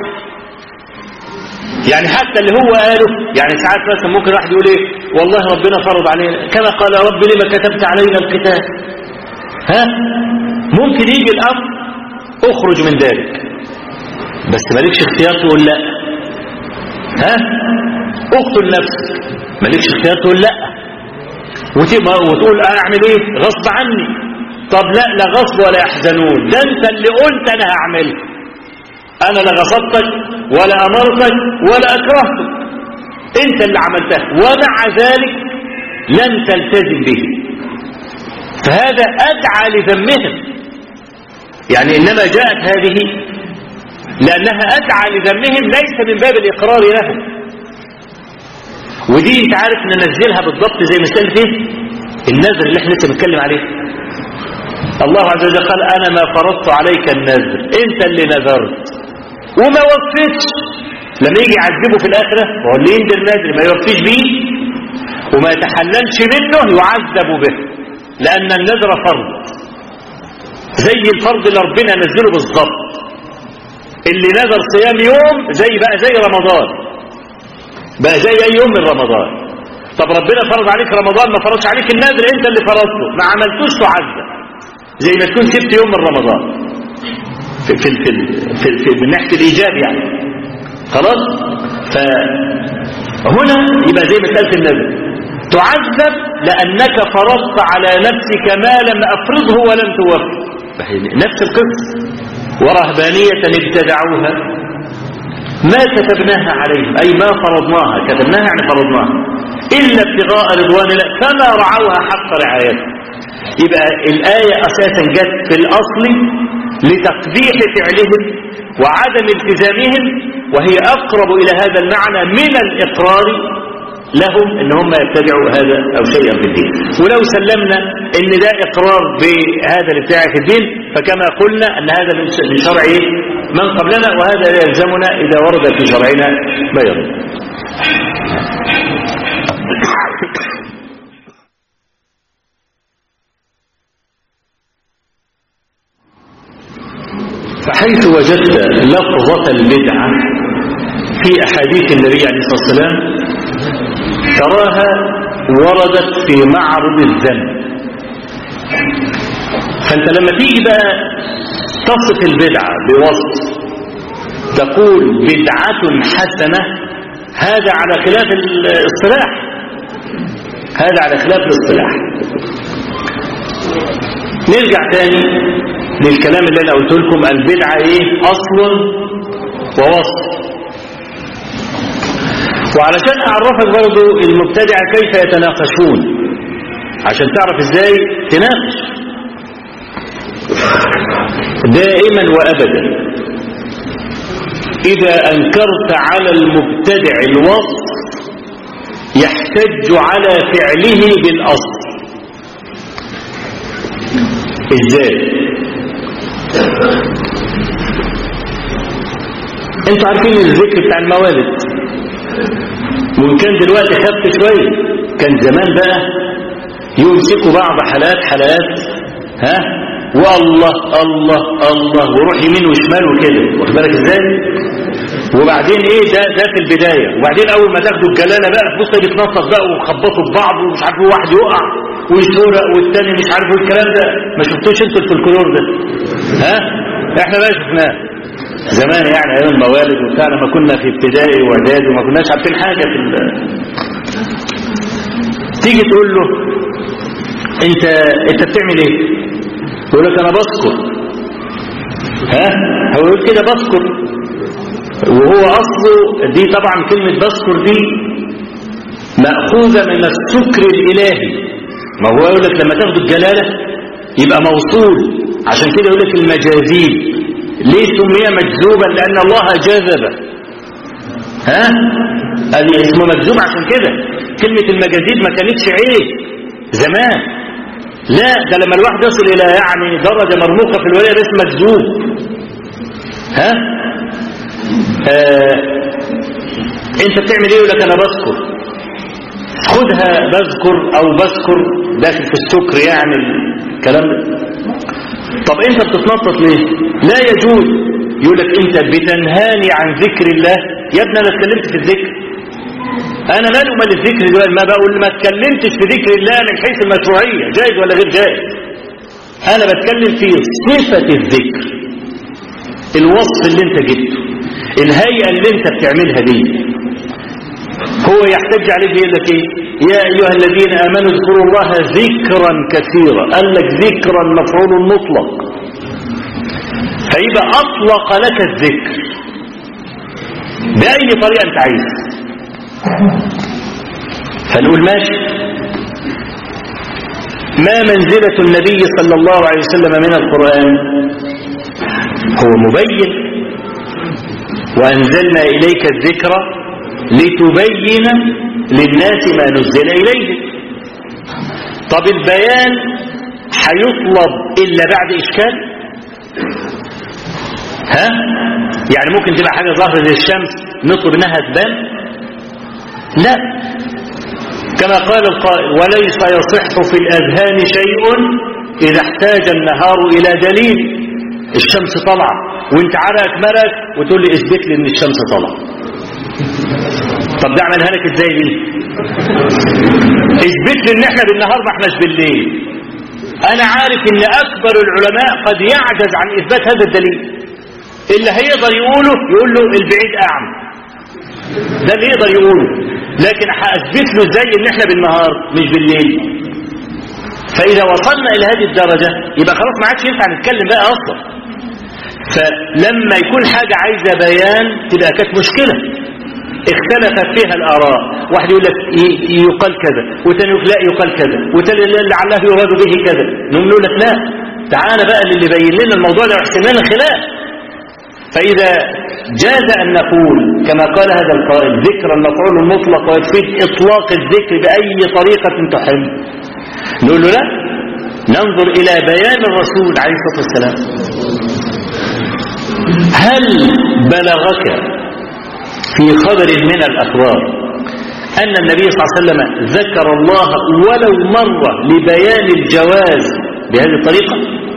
يعني حتى اللي هو قاله يعني ساعات مثلا ممكن واحد يقول ايه والله ربنا فرض علينا كما قال رب لما كتبت علينا القتال ها ممكن يجي الامر اخرج من ذلك بس مالكش اختيار تقول لا ها اقتل نفسك مالكش اختيار تقول لا وتقول اعمل ايه غصب عني طب لا لا غصب ولا يحزنون ده انت اللي قلت انا هعمله انا لا غصبتك ولا امرتك ولا اكرهتك انت اللي عملتها ومع ذلك لم تلتزم به فهذا ادعى لذمهم يعني انما جاءت هذه لانها ادعى لذمهم ليس من باب الاقرار لهم ودي انت عارف ننزلها بالضبط زي مسألة ايه النذر اللي احنا لسه بنتكلم عليه الله عز وجل قال انا ما فرضت عليك النذر انت اللي نذرت وما وفيتش لما يجي يعذبه في الاخره وهو اللي ينذر النذر ما يوفيش بيه وما يتحللش منه يعذب به لان النذر فرض زي الفرض اللي ربنا نزله بالضبط اللي نذر صيام يوم زي بقى زي رمضان بقى زي اي يوم من رمضان طب ربنا فرض عليك رمضان ما فرضش عليك النذر انت اللي فرضته ما عملتوش تعذب زي ما تكون سبت يوم من رمضان في في في, في, في من ناحيه الايجاب يعني خلاص فهنا يبقى زي مساله النذر تعذب لانك فرضت على نفسك ما لم افرضه ولم توفي نفس القصه ورهبانيه ابتدعوها ما كتبناها عليهم أي ما فرضناها كتبناها يعني فرضناها إلا ابتغاء رضوان الله فما رعوها حق رعايته يبقى الآية أساسا جت في الأصل لتقبيح فعلهم وعدم التزامهم وهي أقرب إلى هذا المعنى من الإقرار لهم ان هم يبتدعوا هذا او شيئا في الدين ولو سلمنا ان ده اقرار بهذا الابتداع في الدين فكما قلنا ان هذا من شرع من قبلنا وهذا يلزمنا اذا ورد في شرعنا ما يرد فحيث وجدت لفظة البدعة في أحاديث النبي عليه الصلاة والسلام تراها وردت في معرض الذنب فأنت لما تيجي بقى تصف البدعة بوصف تقول بدعة حسنة هذا على خلاف الاصطلاح هذا على خلاف الاصطلاح نرجع تاني للكلام اللي انا قلت لكم البدعة ايه اصل ووصف وعلشان اعرفك برضو المبتدعة كيف يتناقشون عشان تعرف ازاي تناقش دائما وابدا اذا انكرت على المبتدع الوصف يحتج على فعله بالاصل ازاي انتوا عارفين الذكر بتاع الموالد وان كان دلوقتي خف شويه كان زمان بقى يمسكوا بعض حلقات حلقات ها والله الله الله وروح يمين وشمال وكده واخد بالك ازاي وبعدين ايه ده ده في البدايه وبعدين اول ما تاخدوا الجلاله بقى تبص بيتنطط بقى وخبطوا في بعض ومش عارف واحد يقع ويسرق والتاني مش عارف الكلام ده ما شفتوش انتوا الفلكلور ده ها احنا بقى شفناه زمان يعني ايام الموالد وبتاع لما كنا في ابتدائي واعدادي وما كناش عارفين حاجه في ال... تيجي تقول له انت انت بتعمل ايه يقول لك انا بذكر ها هو يقول كده بذكر وهو اصله دي طبعا كلمه بذكر دي ماخوذه من السكر الالهي ما هو يقول لك لما تاخد الجلاله يبقى موصول عشان كده يقول لك المجازيب ليه سمي مجذوبا لان الله جذب ها قال اسمه مجذوب عشان كده كلمه المجازيب ما كانتش عيب زمان لا ده لما الواحد يصل الى يعني درجه مرموقه في الولايه ده اسمه مجذوب ها آه. انت بتعمل ايه يقول لك انا بذكر خدها بذكر او بذكر داخل في السكر يعني الكلام ده طب انت بتتنطط ليه لا يجوز يقول لك انت بتنهاني عن ذكر الله يا ابني انا اتكلمت في الذكر انا مالي ومال الذكر دلوقتي ما بقول ما اتكلمتش في ذكر الله من حيث المشروعيه جائز ولا غير جائز انا بتكلم في صفه الذكر الوصف اللي انت جبته الهيئه اللي انت بتعملها دي هو يحتج عليه بيقول لك ايه يا ايها الذين امنوا اذكروا الله ذكرا كثيرا قال لك ذكرا مفعول مطلق فيبقى اطلق لك الذكر باي طريقه انت عايز فنقول ماشي ما منزلة النبي صلى الله عليه وسلم من القرآن هو مبين وأنزلنا إليك الذكر لتبين للناس ما نزل إليه طب البيان هيطلب إلا بعد إشكال ها يعني ممكن تبقى حاجة ظاهرة زي الشمس نطلب إنها تبان لا كما قال القائل وليس يصح في الأذهان شيء إذا احتاج النهار إلى دليل الشمس طلع وانت عرقك مرق وتقول لي اثبت لي ان الشمس طلع طب ده اعملها لك ازاي دي اثبت لي ان احنا بالنهار ما احناش بالليل انا عارف ان اكبر العلماء قد يعجز عن اثبات هذا الدليل اللي هيقدر يقوله يقول له البعيد اعمى ده اللي يقدر يقوله لكن هاثبت له ازاي ان احنا بالنهار مش بالليل فاذا وصلنا الى هذه الدرجه يبقى خلاص ما عادش ينفع نتكلم بقى اصلا فلما يكون حاجه عايزه بيان تبقى كانت مشكله اختلفت فيها الآراء واحد يقول لك يقال كذا وثاني يقول لا يقال كذا وثاني لعله يراد به كذا نقوم نقول لك لا تعالى بقى اللي يبين لنا الموضوع ده ويحسن لنا الخلاف فإذا جاز أن نقول كما قال هذا القائل ذكر المفعول المطلق ويفيد إطلاق الذكر بأي طريقة تحب نقول له لا ننظر إلى بيان الرسول عليه الصلاة والسلام هل بلغك في خبر من الأخبار أن النبي صلى الله عليه وسلم ذكر الله ولو مرة لبيان الجواز بهذه الطريقة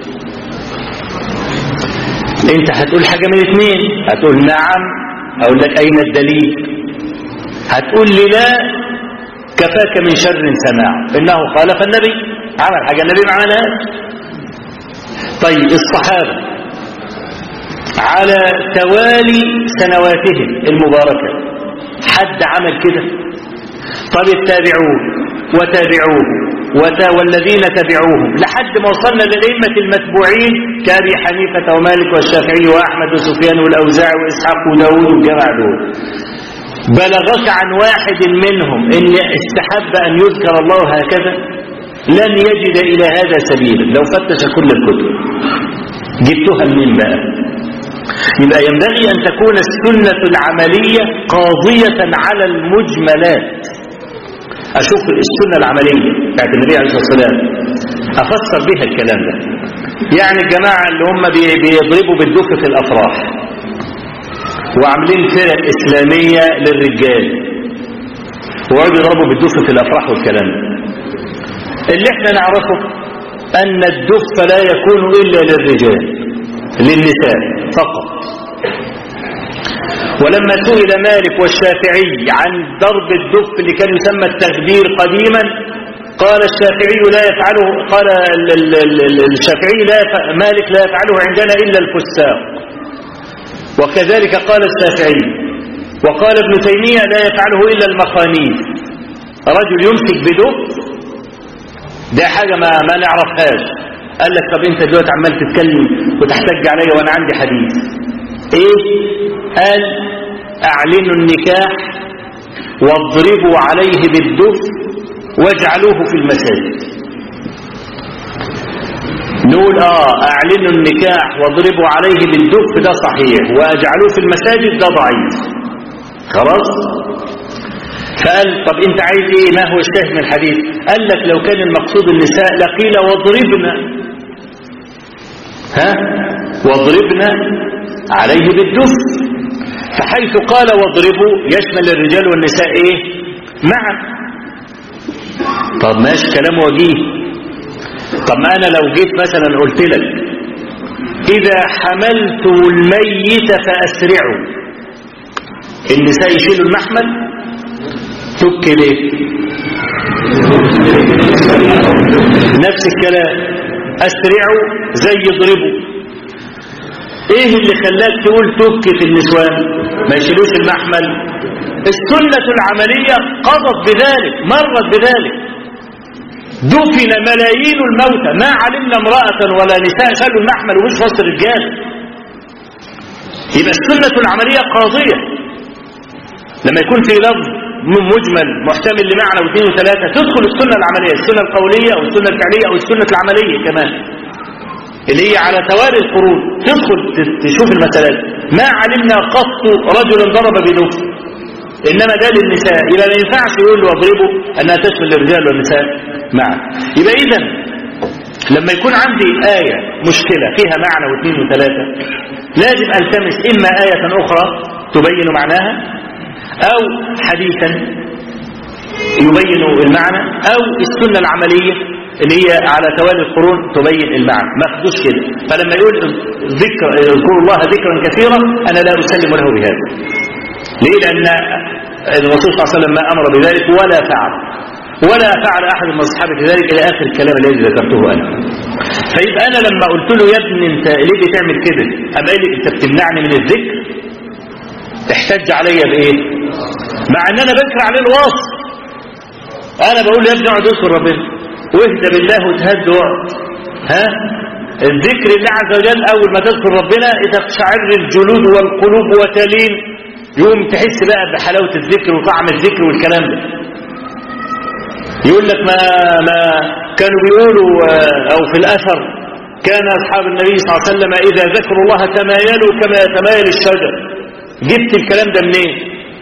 انت هتقول حاجة من اثنين هتقول نعم اقول لك اين الدليل هتقول لي لا كفاك من شر سماع انه خالف النبي عمل حاجة النبي ما عملهاش طيب الصحابة على توالي سنواتهم المباركة حد عمل كده طب التابعون وتابعوه والذين تبعوهم لحد ما وصلنا للأئمة المتبوعين كأبي حنيفة ومالك والشافعي وأحمد وسفيان والأوزاعي وإسحاق وداود والجماعة دول بلغك عن واحد منهم إن استحب أن يذكر الله هكذا لن يجد إلى هذا سبيلا لو فتش كل الكتب جبتها منين بقى يبقى ينبغي أن تكون السنة العملية قاضية على المجملات أشوف السنة العملية بتاعت النبي عليه الصلاة والسلام أفسر بها الكلام ده يعني الجماعة اللي هم بيضربوا بالدف في الأفراح وعاملين فرق إسلامية للرجال ويقعدوا يضربوا بالدف في الأفراح والكلام ده اللي احنا نعرفه أن الدف لا يكون إلا للرجال للنساء فقط ولما سئل مالك والشافعي عن ضرب الدف اللي كان يسمى التخدير قديما قال الشافعي لا يفعله قال الشافعي لا مالك لا يفعله عندنا إلا الفساق وكذلك قال الشافعي وقال ابن تيمية لا يفعله إلا المخانيث رجل يمسك بدف ده حاجة ما, ما نعرفهاش قال لك طب انت دلوقتي عمال تتكلم وتحتج عليا وانا عندي حديث ايه قال اعلنوا النكاح واضربوا عليه بالدف واجعلوه في المساجد نقول اه اعلنوا النكاح واضربوا عليه بالدف ده صحيح واجعلوه في المساجد ده ضعيف خلاص فقال طب انت عايز ايه ما هو الشاهد من الحديث قال لك لو كان المقصود النساء لقيل واضربنا ها واضربنا عليه بالدف فحيث قال واضربوا يشمل الرجال والنساء ايه معا طب ماشي كلام وجيه طب ما انا لو جيت مثلا قلت لك اذا حملتم الميت فاسرعوا النساء يشيلوا المحمل تك ليه نفس الكلام اسرعوا زي يضربوا ايه اللي خلاك تقول تك في النسوان ما يشيلوش المحمل السنة العملية قضت بذلك مرت بذلك دفن ملايين الموتى ما علمنا امرأة ولا نساء شالوا المحمل ومش وسط الرجال يبقى السنة العملية قاضية لما يكون في لفظ مجمل محتمل لمعنى واثنين وثلاثة تدخل السنة العملية السنة القولية أو السنة الفعلية أو السنة العملية كمان اللي هي على توالي القرون تدخل تشوف المسألة ما علمنا قط رجلا ضرب بدف إنما ده للنساء يبقى ما ينفعش يقول له واضربه أنها تشمل الرجال والنساء معا يبقى إذا لما يكون عندي آية مشكلة فيها معنى واثنين وثلاثة لازم ألتمس إما آية أخرى تبين معناها أو حديثا يبين المعنى أو السنة العملية اللي هي على توالي القرون تبين المعنى ما خدوش كده فلما يقول ذكر اذكروا الله ذكرا كثيرا أنا لا أسلم له بهذا ليه لأن الرسول صلى الله عليه وسلم ما أمر بذلك ولا فعل ولا فعل أحد من أصحابه ذلك إلى آخر الكلام الذي ذكرته أنا فيبقى أنا لما قلت له يا ابني أنت ليه بتعمل كده أما قال لي أنت بتمنعني من الذكر تحتج عليا بإيه مع أن أنا بذكر عليه الوصف أنا بقول يا ابني اقعد اذكر ربنا واهدى بالله وتهد وقت ها الذكر الله عز وجل أول ما تذكر ربنا تقشعر الجلود والقلوب وتلين يوم تحس بقى بحلاوة الذكر وطعم الذكر والكلام ده يقول لك ما, ما كانوا بيقولوا أو في الأثر كان أصحاب النبي صلى الله عليه وسلم إذا ذكروا الله تمايلوا كما يتمايل الشجر جبت الكلام ده منين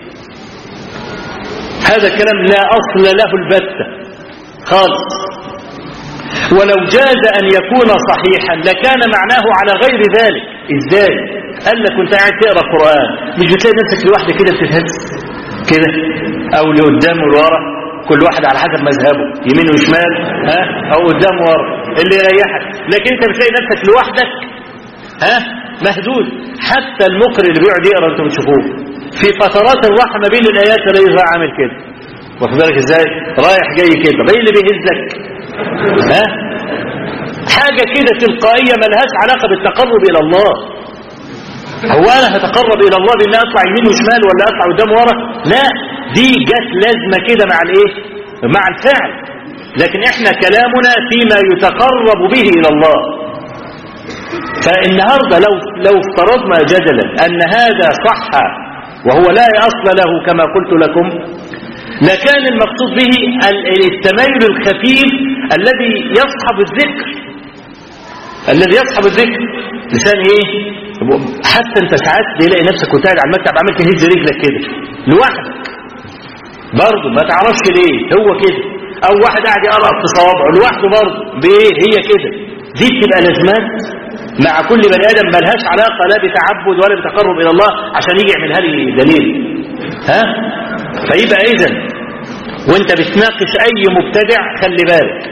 هذا كلام لا أصل له البتة خالص ولو جاز أن يكون صحيحا لكان معناه على غير ذلك ازاي قال لك وانت قاعد تقرا قران مش بتلاقي نفسك لوحدك كده بتتهز كده او لقدام ولورا كل واحد على حسب مذهبه يمين وشمال ها او قدام ورا اللي يريحك لكن انت بتلاقي نفسك لوحدك ها مهدود حتى المقرئ اللي بيقعد يقرا انتم بتشوفوه في فترات الراحه ما بين الايات تلاقيه عامل كده واخد بالك ازاي رايح جاي كده ايه اللي بيهزك ها حاجه كده تلقائيه ملهاش علاقه بالتقرب الى الله هو انا هتقرب الى الله بان اطلع يمين وشمال ولا اطلع قدام ورا لا دي جت لازمه كده مع الايه مع الفعل لكن احنا كلامنا فيما يتقرب به الى الله فالنهارده لو لو افترضنا جدلا ان هذا صح وهو لا اصل له كما قلت لكم لكان المقصود به التميل الخفيف الذي يصحب الذكر الذي يصحب الذكر لسان ايه حتى انت ساعات تلاقي نفسك وانت قاعد على المكتب عمال تهز رجلك كده لوحدك برضه ما تعرفش ليه هو كده او واحد قاعد يقرا في صوابعه لوحده برضه بايه هي كده دي بتبقى لازمات مع كل بني ادم ملهاش علاقه لا بتعبد ولا بتقرب الى الله عشان يجي يعملها لي دليل ها فيبقى اذا وانت بتناقش اي مبتدع خلي بالك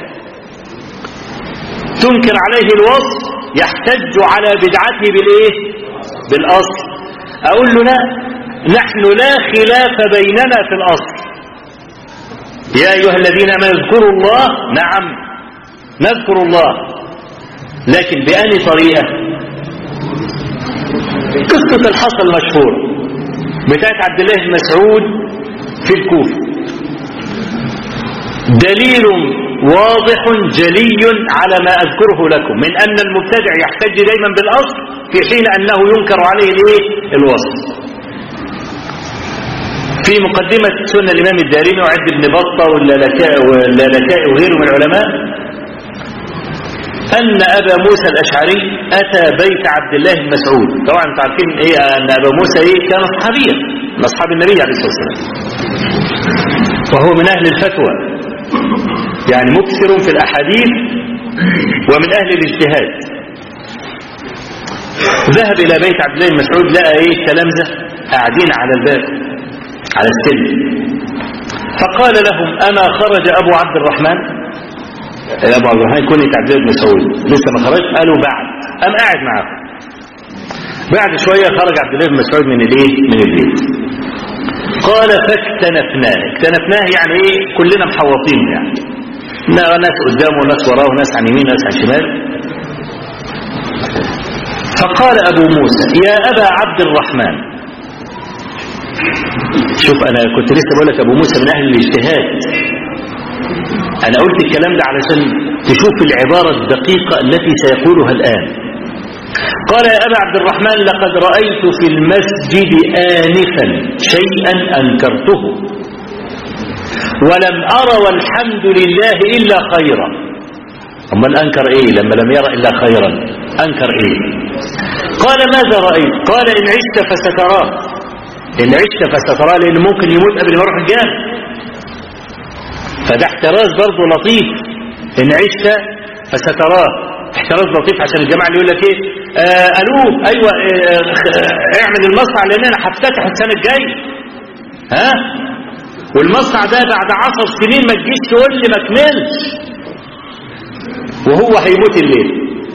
تنكر عليه الوصف يحتج على بدعته بالايه بالاصل اقول له لا نحن لا خلاف بيننا في الاصل يا ايها الذين امنوا اذكروا الله نعم نذكر الله لكن بأني طريقة قصة الحصى المشهورة بتاعت عبد الله بن مسعود في الكوفة دليل واضح جلي على ما أذكره لكم من أن المبتدع يحتج دايما بالأصل في حين أنه ينكر عليه الايه الوصف في مقدمة سنة الإمام الدارمي وعد بن بطة واللالكائي وغيره من العلماء أن أبا موسى الأشعري أتى بيت عبد الله بن مسعود طبعا انتم عارفين إيه أن أبا موسى إيه كان صحابيا من أصحاب النبي عليه الصلاة والسلام وهو من أهل الفتوى يعني مكثر في الأحاديث ومن أهل الاجتهاد ذهب إلى بيت عبد الله بن مسعود لقى إيه تلامذة قاعدين على الباب على السلم فقال لهم أما خرج أبو عبد الرحمن ابو عبد الرحمن كنت عبد الله بن مسعود لسه ما خرج قالوا بعد قام قاعد معاهم بعد شويه خرج عبد الله بن مسعود من الايه من البيت قال فاكتنفناه اكتنفناه يعني ايه كلنا محوطين يعني ناس قدامه وناس وراه وناس عن يمين وناس عن شمال فقال ابو موسى يا ابا عبد الرحمن شوف انا كنت لسه بقول لك ابو موسى من اهل الاجتهاد أنا قلت الكلام ده علشان تشوف العبارة الدقيقة التي سيقولها الآن قال يا أبا عبد الرحمن لقد رأيت في المسجد آنفا شيئا أنكرته ولم أرى والحمد لله إلا خيرا أما الأنكر إيه لما لم يرى إلا خيرا أنكر إيه قال ماذا رأيت قال إن عشت فستراه إن عشت فستراه لأن ممكن يموت قبل ما يروح الجامع فده احتراز برضه لطيف ان عشت فستراه احتراز لطيف عشان الجماعه اللي يقول لك ايه آه الو ايوه آه اعمل المصنع لان انا هفتتح السنه الجايه ها والمصنع ده بعد عشر سنين ما تجيش تقول لي ما كملش وهو هيموت الليل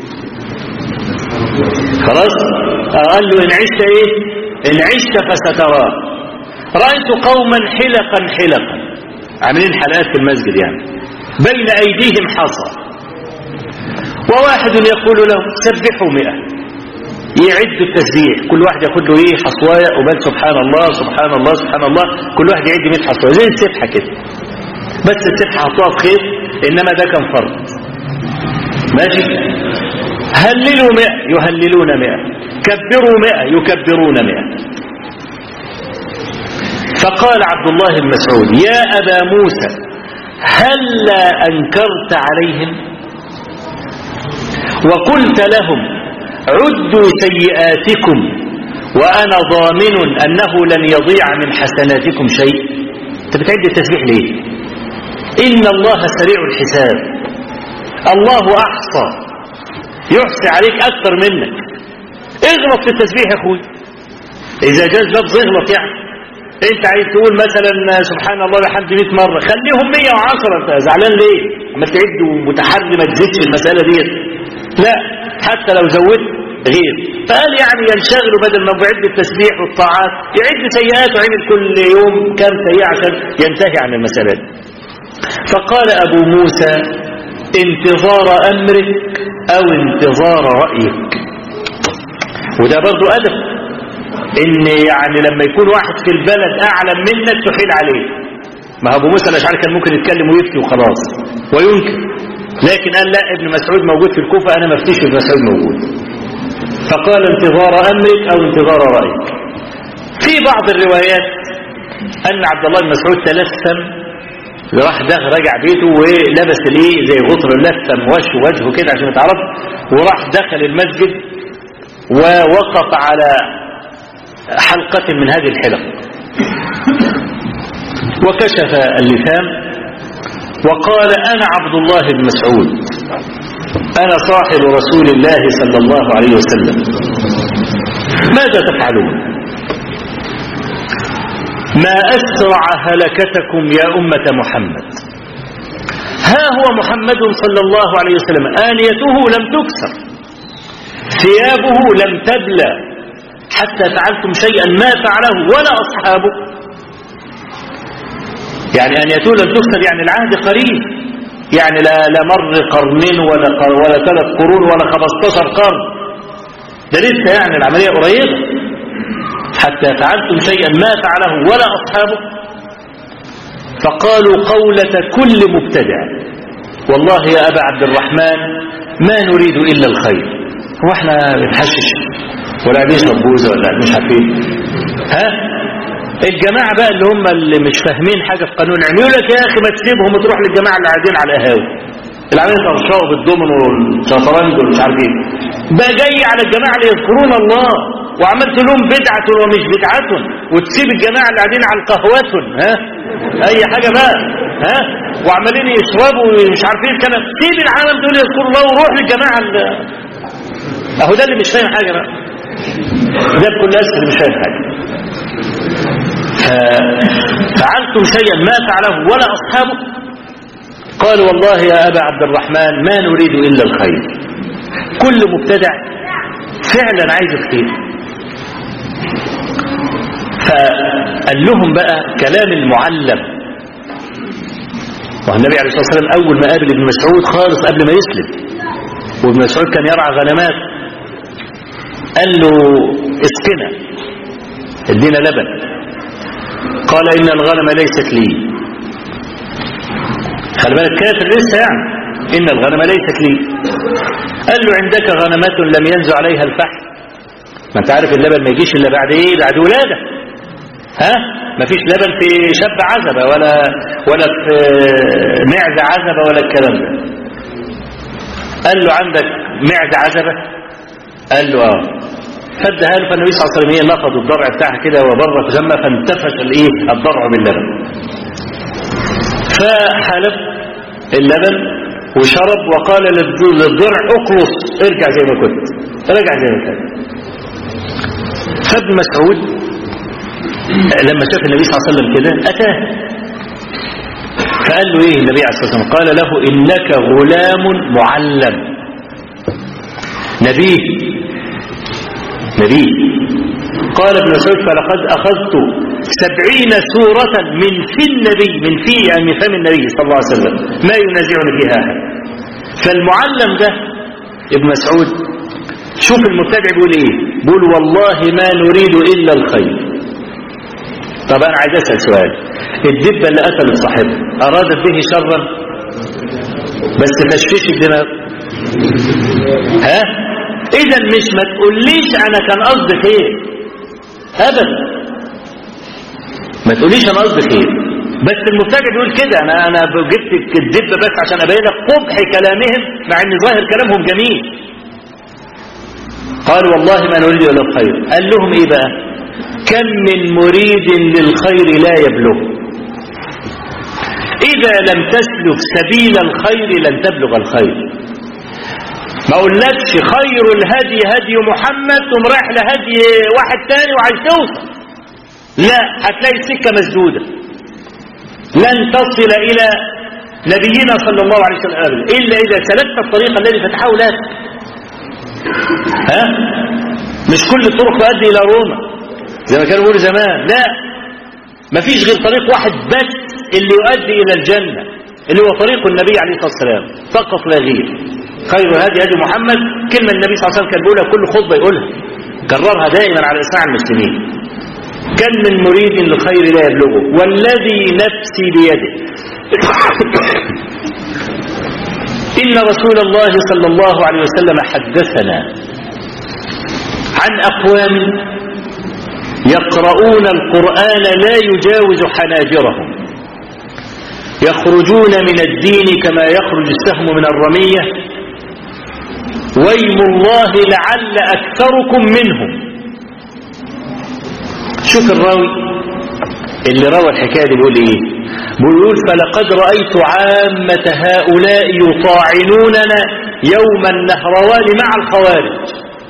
خلاص قال له ان عشت ايه ان عشت فستراه رايت قوما حلقا حلقا عاملين حلقات في المسجد يعني بين أيديهم حصى وواحد يقول له سبحوا مئة يعد التسبيح كل واحد ياخد له ايه حصوايه وبل سبحان الله سبحان الله سبحان الله كل واحد يعد 100 حصوايه زي السبحه كده بس السبحه حطوها في خير انما ده كان فرض ماشي هللوا 100 يهللون 100 كبروا 100 يكبرون 100 فقال عبد الله بن مسعود يا أبا موسى هلا أنكرت عليهم وقلت لهم عدوا سيئاتكم وأنا ضامن أنه لن يضيع من حسناتكم شيء أنت بتعد التسبيح ليه إن الله سريع الحساب الله أحصى يحصي عليك أكثر منك اغلط في التسبيح يا اخوي اذا جاز لفظ اغلط يعني انت عايز تقول مثلا سبحان الله لحد 100 مره خليهم 110 انت زعلان ليه اما تعد ومتحري ما تزيدش المساله ديت لا حتى لو زودت غير فقال يعني ينشغلوا بدل ما بيعد التسبيح والطاعات يعد سيئات ويعمل كل يوم كام سيئه عشان ينتهي عن المساله دي فقال ابو موسى انتظار امرك او انتظار رايك وده برضو ادب ان يعني لما يكون واحد في البلد اعلم منك تحيل عليه ما ابو موسى الاشعري كان ممكن يتكلم ويفتي وخلاص وينكر لكن قال لا ابن مسعود موجود في الكوفه انا ما افتيش ابن مسعود موجود فقال انتظار امرك او انتظار رايك في بعض الروايات ان عبد الله بن مسعود تلثم راح ده رجع بيته ولبس الايه زي غطر لثم وشه وجهه كده عشان يتعرف وراح دخل المسجد ووقف على حلقة من هذه الحلق وكشف اللثام وقال أنا عبد الله بن مسعود أنا صاحب رسول الله صلى الله عليه وسلم ماذا تفعلون ما أسرع هلكتكم يا أمة محمد ها هو محمد صلى الله عليه وسلم آنيته لم تكسر ثيابه لم تبلى حتى فعلتم شيئا ما فعله ولا أصحابه يعني أن يتول الدخل يعني العهد قريب يعني لا, لا مر قرنين ولا, ولا ثلاث قرون ولا 15 قرن ده لسه يعني العملية قريبة حتى فعلتم شيئا ما فعله ولا أصحابه فقالوا قولة كل مبتدع والله يا أبا عبد الرحمن ما نريد إلا الخير هو احنا بنحشش ولا بيشرب بوزه ولا مش عارفين ها الجماعة بقى اللي هم اللي مش فاهمين حاجة في قانون العلم يقول لك يا أخي ما تسيبهم وتروح للجماعة اللي قاعدين على القهاوي اللي عاملين ترشاوا بالضمن والشطرنج ومش عارف ايه بقى جاي على الجماعة اللي يذكرون الله وعملت لهم بدعة ومش بدعة وتسيب الجماعة اللي قاعدين على القهوات ها أي حاجة بقى ها وعمالين يشربوا ومش عارفين الكلام سيب العالم دول يذكروا الله وروح للجماعة اللي اهو ده اللي مش فاهم حاجة بقى ده بكل أسف اللي مش فاهم حاجة فعلتم شيئا ما فعله ولا أصحابه قال والله يا أبا عبد الرحمن ما نريد إلا الخير كل مبتدع فعلا عايز الخير فقال لهم بقى كلام المعلم والنبي عليه الصلاة والسلام أول ما قابل ابن مسعود خالص قبل ما يسلم وابن مسعود كان يرعى غنمات قال له اسقنا ادينا لبن قال إن الغنم ليست لي خلي بالك كافر لسه يعني إن الغنم ليست لي قال له عندك غنمات لم ينزع عليها الفحم ما انت عارف اللبن ما يجيش إلا بعد إيه بعد ولادة ها ما فيش لبن في شاب عزبة ولا ولا في معزة عزبة ولا الكلام ده قال له عندك معزة عزبة قال له اه فادها له فالنبي صلى الله عليه وسلم ايه نفض الضرع بتاعها كده وبره في جنبه فانتفش الايه الضرع باللبن فحلب اللبن وشرب وقال للضرع اقلص ارجع زي ما كنت رجع زي ما كان فابن مسعود لما شاف النبي صلى الله عليه وسلم كده اتاه فقال له ايه النبي عليه الصلاه والسلام قال له انك غلام معلم نبيه نبي قال ابن مسعود فلقد أخذت سبعين سورة من في النبي من في يعني من فم النبي صلى الله عليه وسلم ما ينازعني فيها أحد فالمعلم ده ابن مسعود شوف المبتدع بيقول ايه بيقول والله ما نريد إلا الخير طب أنا عايز أسأل سؤال الدبة اللي قتلت صاحبها أرادت به شرا بس تشفيش الدماغ ها اذا مش ما تقوليش انا كان قصدي خير ابدا ما تقوليش انا قصدي خير بس المبتدع بيقول كده انا انا جبت الدب بس عشان ابين لك قبح كلامهم مع ان ظاهر كلامهم جميل قال والله ما نريد الا الخير قال لهم ايه بقى كم من مريد للخير لا يبلغ اذا لم تسلك سبيل الخير لن تبلغ الخير ما اقولكش خير الهدي هدي محمد تقوم رايح لهدي واحد تاني وعايز توصل لا هتلاقي السكه مسدوده لن تصل الى نبينا صلى الله عليه وسلم ابدا الا اذا سلكت الطريق الذي فتحه لك ها مش كل الطرق تؤدي الى روما زي ما كانوا بيقولوا زمان لا مفيش غير طريق واحد بس اللي يؤدي الى الجنه اللي هو طريق النبي عليه الصلاه والسلام فقط لا غير خير هدي هدي محمد كلمه النبي صلى الله عليه وسلم كان بيقولها كل خطبه يقولها كررها دائما على اسماع المسلمين كم من مريد للخير لا يبلغه والذي نفسي بيده إن رسول الله صلى الله عليه وسلم حدثنا عن أقوام يقرؤون القرآن لا يجاوز حناجرهم يخرجون من الدين كما يخرج السهم من الرمية ويم الله لعل أكثركم منهم شوف الراوي اللي روى الحكاية دي بيقول ايه بيقول فلقد رأيت عامة هؤلاء يطاعنوننا يوم النهروان مع الخوارج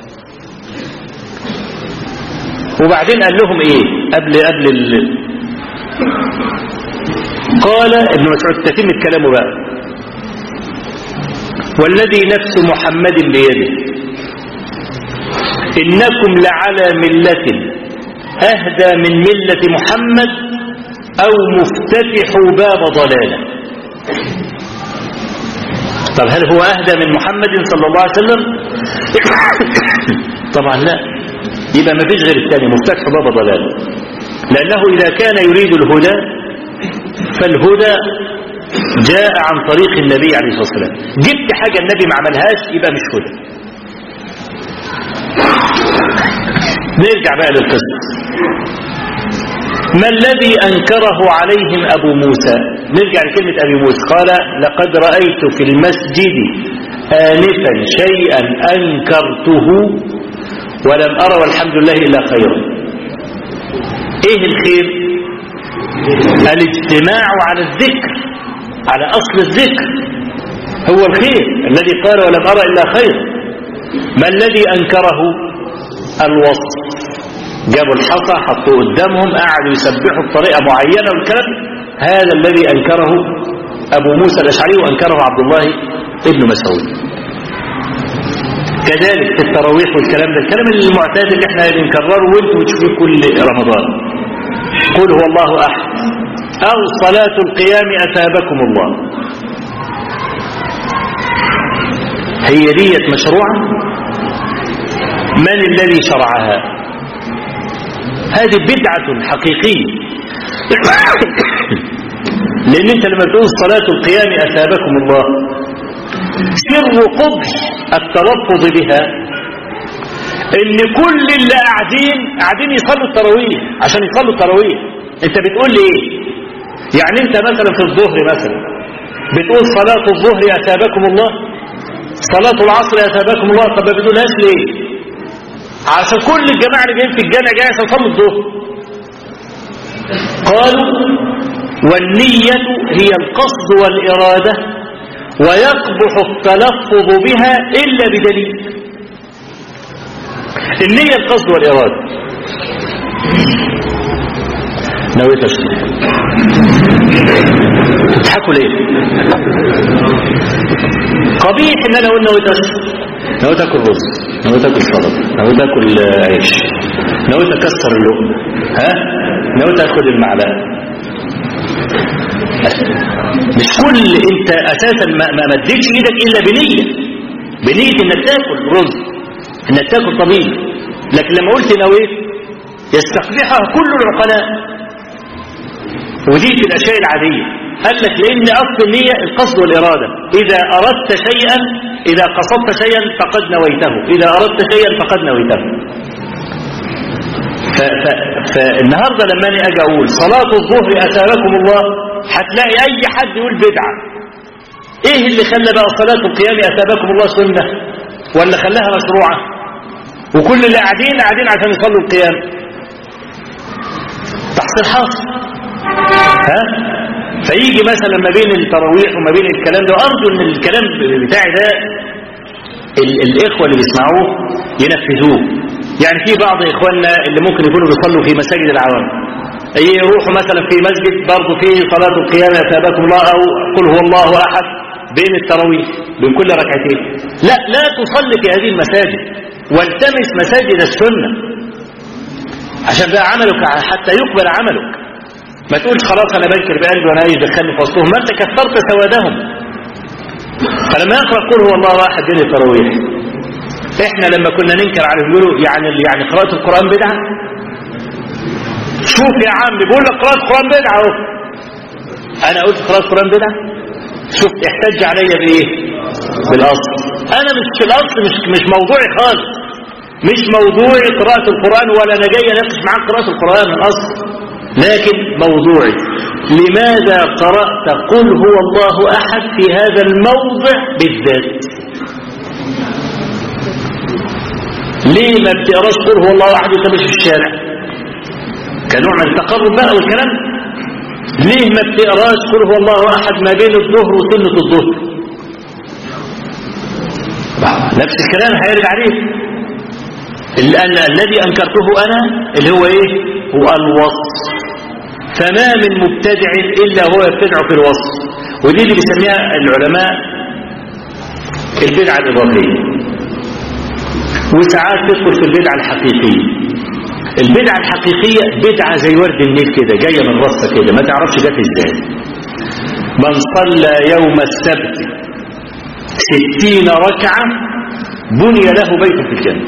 وبعدين قال لهم ايه قبل قبل ال... قال ابن مسعود تتم كلامه بقى والذي نفس محمد بيده إنكم لعلى ملة أهدى من ملة محمد أو مفتتح باب ضلالة طب هل هو أهدى من محمد صلى الله عليه وسلم طبعا لا يبقى ما فيش غير الثاني مفتتح باب ضلالة لأنه إذا كان يريد الهدى فالهدى جاء عن طريق النبي عليه الصلاة والسلام جبت حاجة النبي ما عملهاش يبقى مش هدى نرجع بقى للقصة ما الذي أنكره عليهم أبو موسى نرجع لكلمة أبي موسى قال لقد رأيت في المسجد آنفا شيئا أنكرته ولم أرى والحمد لله إلا خيرا إيه الخير الاجتماع على الذكر على أصل الذكر هو الخير الذي قال ولم أرى إلا خير ما الذي أنكره الوصف جابوا الحصى حطوه قدامهم قعدوا يسبحوا بطريقة معينة والكلام هذا الذي أنكره أبو موسى الأشعري وأنكره عبد الله ابن مسعود كذلك في التراويح والكلام ده الكلام المعتاد اللي احنا بنكرره وانتوا بتشوفوه كل رمضان قل هو الله أحد أو صلاة القيام أثابكم الله هي ديت مشروعة من الذي شرعها هذه بدعة حقيقية لأن أنت لما تقول صلاة القيام أثابكم الله سر قبح التلفظ بها ان كل اللي قاعدين قاعدين يصلوا التراويح عشان يصلوا التراويح انت بتقول لي ايه يعني انت مثلا في الظهر مثلا بتقول صلاة الظهر أثابكم الله صلاة العصر أثابكم الله طب ما بتقولهاش ليه عشان كل الجماعة اللي جايين في الجامع جاي عشان يصلوا الظهر قالوا والنية هي القصد والإرادة ويقبح التلفظ بها إلا بدليل النية القصد والإرادة نويت أشتري تضحكوا ليه قبيح ان انا اقول نويت اشرب نويت اكل رز نويت اكل سلطه نويت اكل عيش نويت اكسر اللقمه ها نويت اخد المعلقه مش كل انت اساسا ما, ما مديتش ايدك الا بنيه بنيه انك تاكل رز انك تاكل طبيعي لكن لما قلت نويت يستقبحها كل العقلاء ودي في الاشياء العاديه قال لك لان اصل النيه القصد والاراده اذا اردت شيئا اذا قصدت شيئا فقد نويته اذا اردت شيئا فقد نويته ف ف فالنهارده لما انا اجي اقول صلاه الظهر اثابكم الله هتلاقي اي حد يقول بدعه ايه اللي خلى بقى صلاه القيام اثابكم الله سنه ولا خلاها مشروعه وكل اللي قاعدين قاعدين عشان يصلوا القيام تحصيل حاصل ها فيجي مثلا ما بين التراويح وما بين الكلام ده وارجو ان الكلام بتاعي ده ال الإخوة اللي بيسمعوه ينفذوه يعني في بعض إخواننا اللي ممكن يكونوا بيصلوا في مساجد العوام يروحوا مثلا في مسجد برضه في صلاة القيام يتابعكم الله أو قل هو الله أحد بين التراويح بين كل ركعتين لا لا تصلي في هذه المساجد والتمس مساجد السنة عشان ده عملك حتى يقبل عملك ما تقولش خلاص انا بنكر بقلبي وانا عايز دخلني في وسطهم ما انت كثرت سوادهم فلما يقرا قل هو الله واحد بين التراويح احنا لما كنا ننكر عليهم يقولوا يعني يعني قراءه القران بدعه شوف يا عم بيقول لك قراءه القران بدعه اهو انا قلت قراءه القران بدعه شوف احتج عليا بايه بالاصل انا مش الاصل مش مش موضوعي خالص مش موضوعي قراءه القران ولا انا جاي اناقش معاك قراءه القران الاصل لكن موضوعي لماذا قرأت قل هو الله أحد في هذا الموضع بالذات ليه ما بتقراش قل هو الله أحد وانت ماشي في الشارع كنوع من التقرب بقى والكلام ليه ما بتقراش قل هو الله أحد ما بين الظهر وسنة الظهر نفس الكلام هيرجع عليه لأن الذي أنكرته أنا اللي هو إيه هو الوصف فما من مبتدع إلا هو يبتدع في الوصف ودي اللي بيسميها العلماء البدعة الإضافية وساعات تدخل في البدعة الحقيقية البدعة الحقيقية بدعة زي ورد النيل كده جاية من رصة كده ما تعرفش جت ازاي من صلى يوم السبت ستين ركعة بني له بيت في الجنة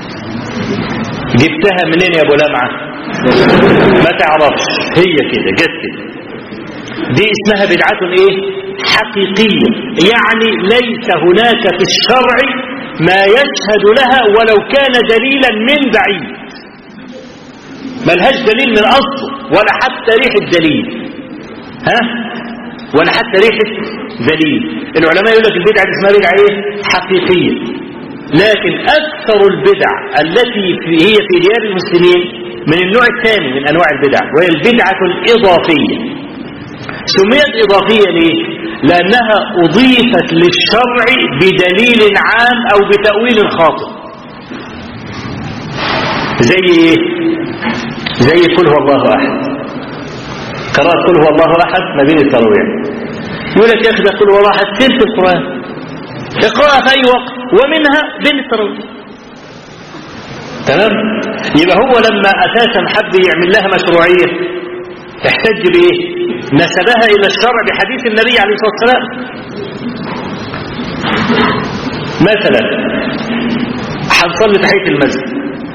جبتها منين يا ابو لمعه ما تعرفش هي كده جت كده دي اسمها بدعة ايه حقيقية يعني ليس هناك في الشرع ما يشهد لها ولو كان دليلا من بعيد ملهاش دليل من اصله ولا حتى ريحة دليل ها ولا حتى ريحة دليل العلماء يقول لك البدعة دي اسمها بدعة ايه حقيقية لكن اكثر البدع التي في هي في ديار المسلمين من النوع الثاني من أنواع البدع وهي البدعة الإضافية سميت إضافية ليه؟ لأنها أضيفت للشرع بدليل عام أو بتأويل خاطئ زي إيه؟ زي قل هو الله أحد قراءة قل هو الله أحد ما بين التراويح يقول لك يا أخي ده قل هو الله أحد ثلث القرآن اقرأها في أي وقت ومنها بين التراويح تمام يبقى هو لما اساسا حب يعمل لها مشروعيه احتج بايه نسبها الى الشرع بحديث النبي عليه الصلاه والسلام مثلا هنصلي تحيه المسجد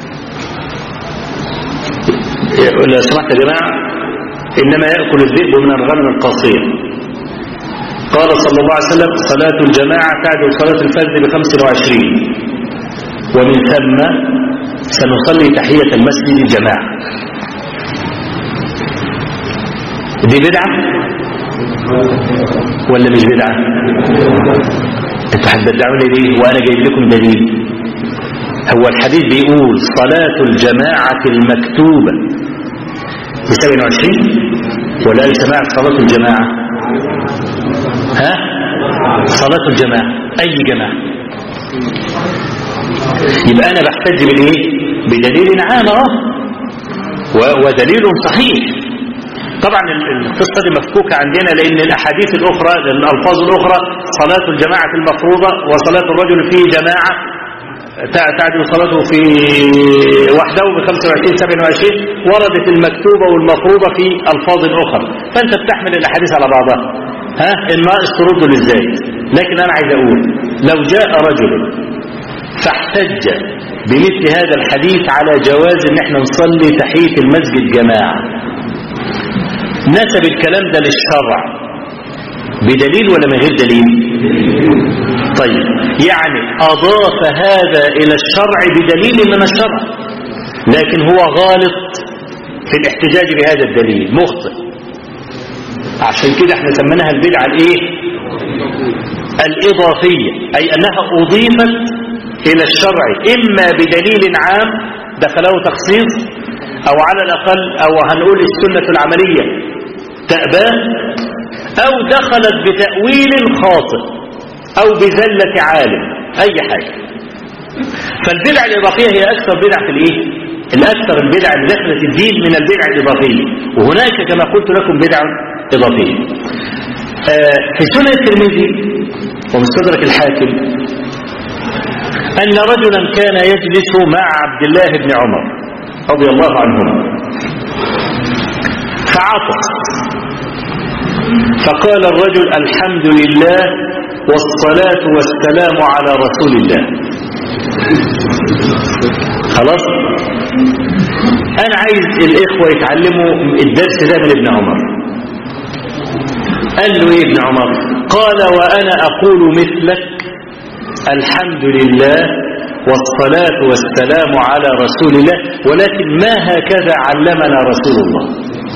لو سمحت يا جماعه انما ياكل الذئب من الغنم القاصيه قال صلى الله عليه وسلم صلاه الجماعه تعدل صلاه الفجر ب 25 ومن ثم سنصلي تحية المسجد الجماعة دي بدعة ولا مش بدعة انتوا هتبدعوني ليه وانا جايب لكم دليل هو الحديث بيقول صلاة الجماعة المكتوبة ب 27 ولا جماعة صلاة الجماعة ها صلاة الجماعة اي جماعة يبقى انا بحتج بالايه بدليل عام ودليل صحيح طبعا القصة دي مفكوكة عندنا لأن الأحاديث الأخرى الألفاظ الأخرى صلاة الجماعة المفروضة وصلاة الرجل في جماعة تعدل صلاته في وحده ب 25 27 وردت المكتوبة والمفروضة في ألفاظ أخرى فأنت بتحمل الأحاديث على بعضها ها الناقص ترده للزايد لكن أنا عايز أقول لو جاء رجل فاحتج بمثل هذا الحديث على جواز ان احنا نصلي تحية المسجد جماعة نسب الكلام ده للشرع بدليل ولا من غير دليل طيب يعني اضاف هذا الى الشرع بدليل من الشرع لكن هو غالط في الاحتجاج بهذا الدليل مخطئ عشان كده احنا سميناها البدعة الايه الاضافية اي انها اضيفت إلى الشرع إما بدليل عام دخله تخصيص أو على الأقل أو هنقول السنة العملية تأبان أو دخلت بتأويل خاطئ أو بزلة عالم أي حاجة فالبدع الإضافية هي أكثر بدع في الإيه؟ الأكثر البدع اللي دخلت الدين من البدع الإضافية وهناك كما قلت لكم بدع إضافية آه في سنة الترمذي ومستدرك الحاكم أن رجلا كان يجلس مع عبد الله بن عمر رضي الله عنهما فعطس فقال الرجل الحمد لله والصلاة والسلام على رسول الله خلاص أنا عايز الإخوة يتعلموا الدرس ده من ابن عمر قال له إيه ابن عمر قال وأنا أقول مثلك الحمد لله والصلاة والسلام على رسول الله ولكن ما هكذا علمنا رسول الله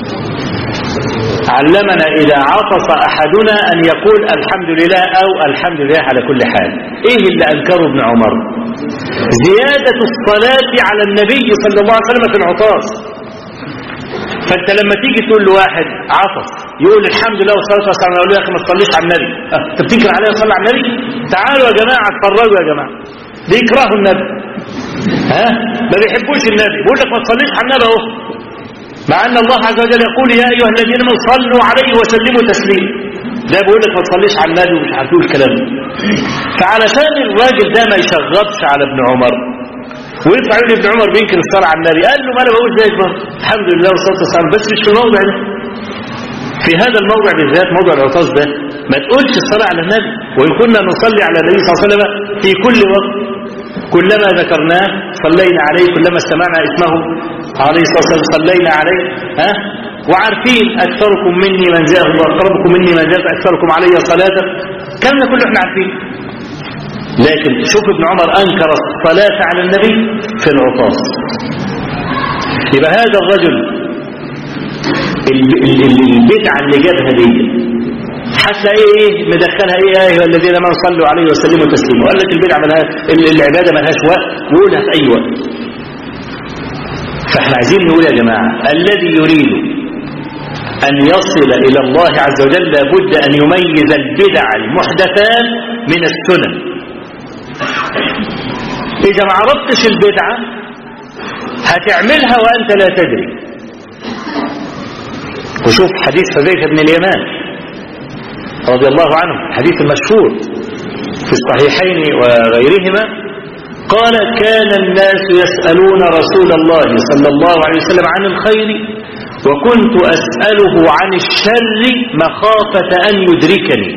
علمنا إذا عطس أحدنا أن يقول الحمد لله أو الحمد لله على كل حال إيه اللي أنكره ابن عمر زيادة الصلاة على النبي صلى الله عليه وسلم في العطاس فأنت لما تيجي تقول لواحد عطس يقول الحمد لله والصلاة والسلام يقول له يا أخي ما تصليش على النبي أه أنت بتنكر عليه صلى على النبي تعالوا يا جماعة اتفرجوا يا جماعة بيكرهوا النبي ها ما بيحبوش النبي بيقول لك ما تصليش على النبي اهو مع ان الله عز وجل يقول يا ايها الذين امنوا صلوا عليه وسلموا تسليما ده بيقول لك ما تصليش على النبي ومش عارف ايه الكلام ده فعلشان الراجل ده ما يشغبش على ابن عمر ويطلع يقول ابن عمر بينكر الصلاه على النبي قال له ما انا بقول زيك برضه الحمد لله والصلاه والسلام بس مش في الموضع ده في هذا الموضع بالذات موضع العطاس ده ما تقولش الصلاه على النبي وان كنا نصلي على النبي صلى الله عليه وسلم في كل وقت كلما ذكرناه صلينا عليه كلما استمعنا اسمه عليه الصلاة والسلام صلينا عليه ها وعارفين أكثركم مني من جاء وأقربكم مني من جاء أكثركم علي صلاة كم كله احنا عارفين لكن شوف ابن عمر أنكر الصلاة على النبي في العطاس يبقى هذا الرجل البدعة اللي جابها دي حتى ايه ايه مدخلها ايه يا ايها الذين ما صلوا عليه وسلموا تسليما وقال لك البدعه ملها العباده ملهاش وقت وقولها في اي وقت فاحنا عايزين نقول يا جماعه الذي يريد ان يصل الى الله عز وجل لابد ان يميز البدع المحدثات من السنن اذا ما عرفتش البدعه هتعملها وانت لا تدري وشوف حديث حذيفه بن اليمان رضي الله عنه الحديث المشهور في الصحيحين وغيرهما قال كان الناس يسألون رسول الله صلى الله عليه وسلم عن الخير وكنت أسأله عن الشر مخافة أن يدركني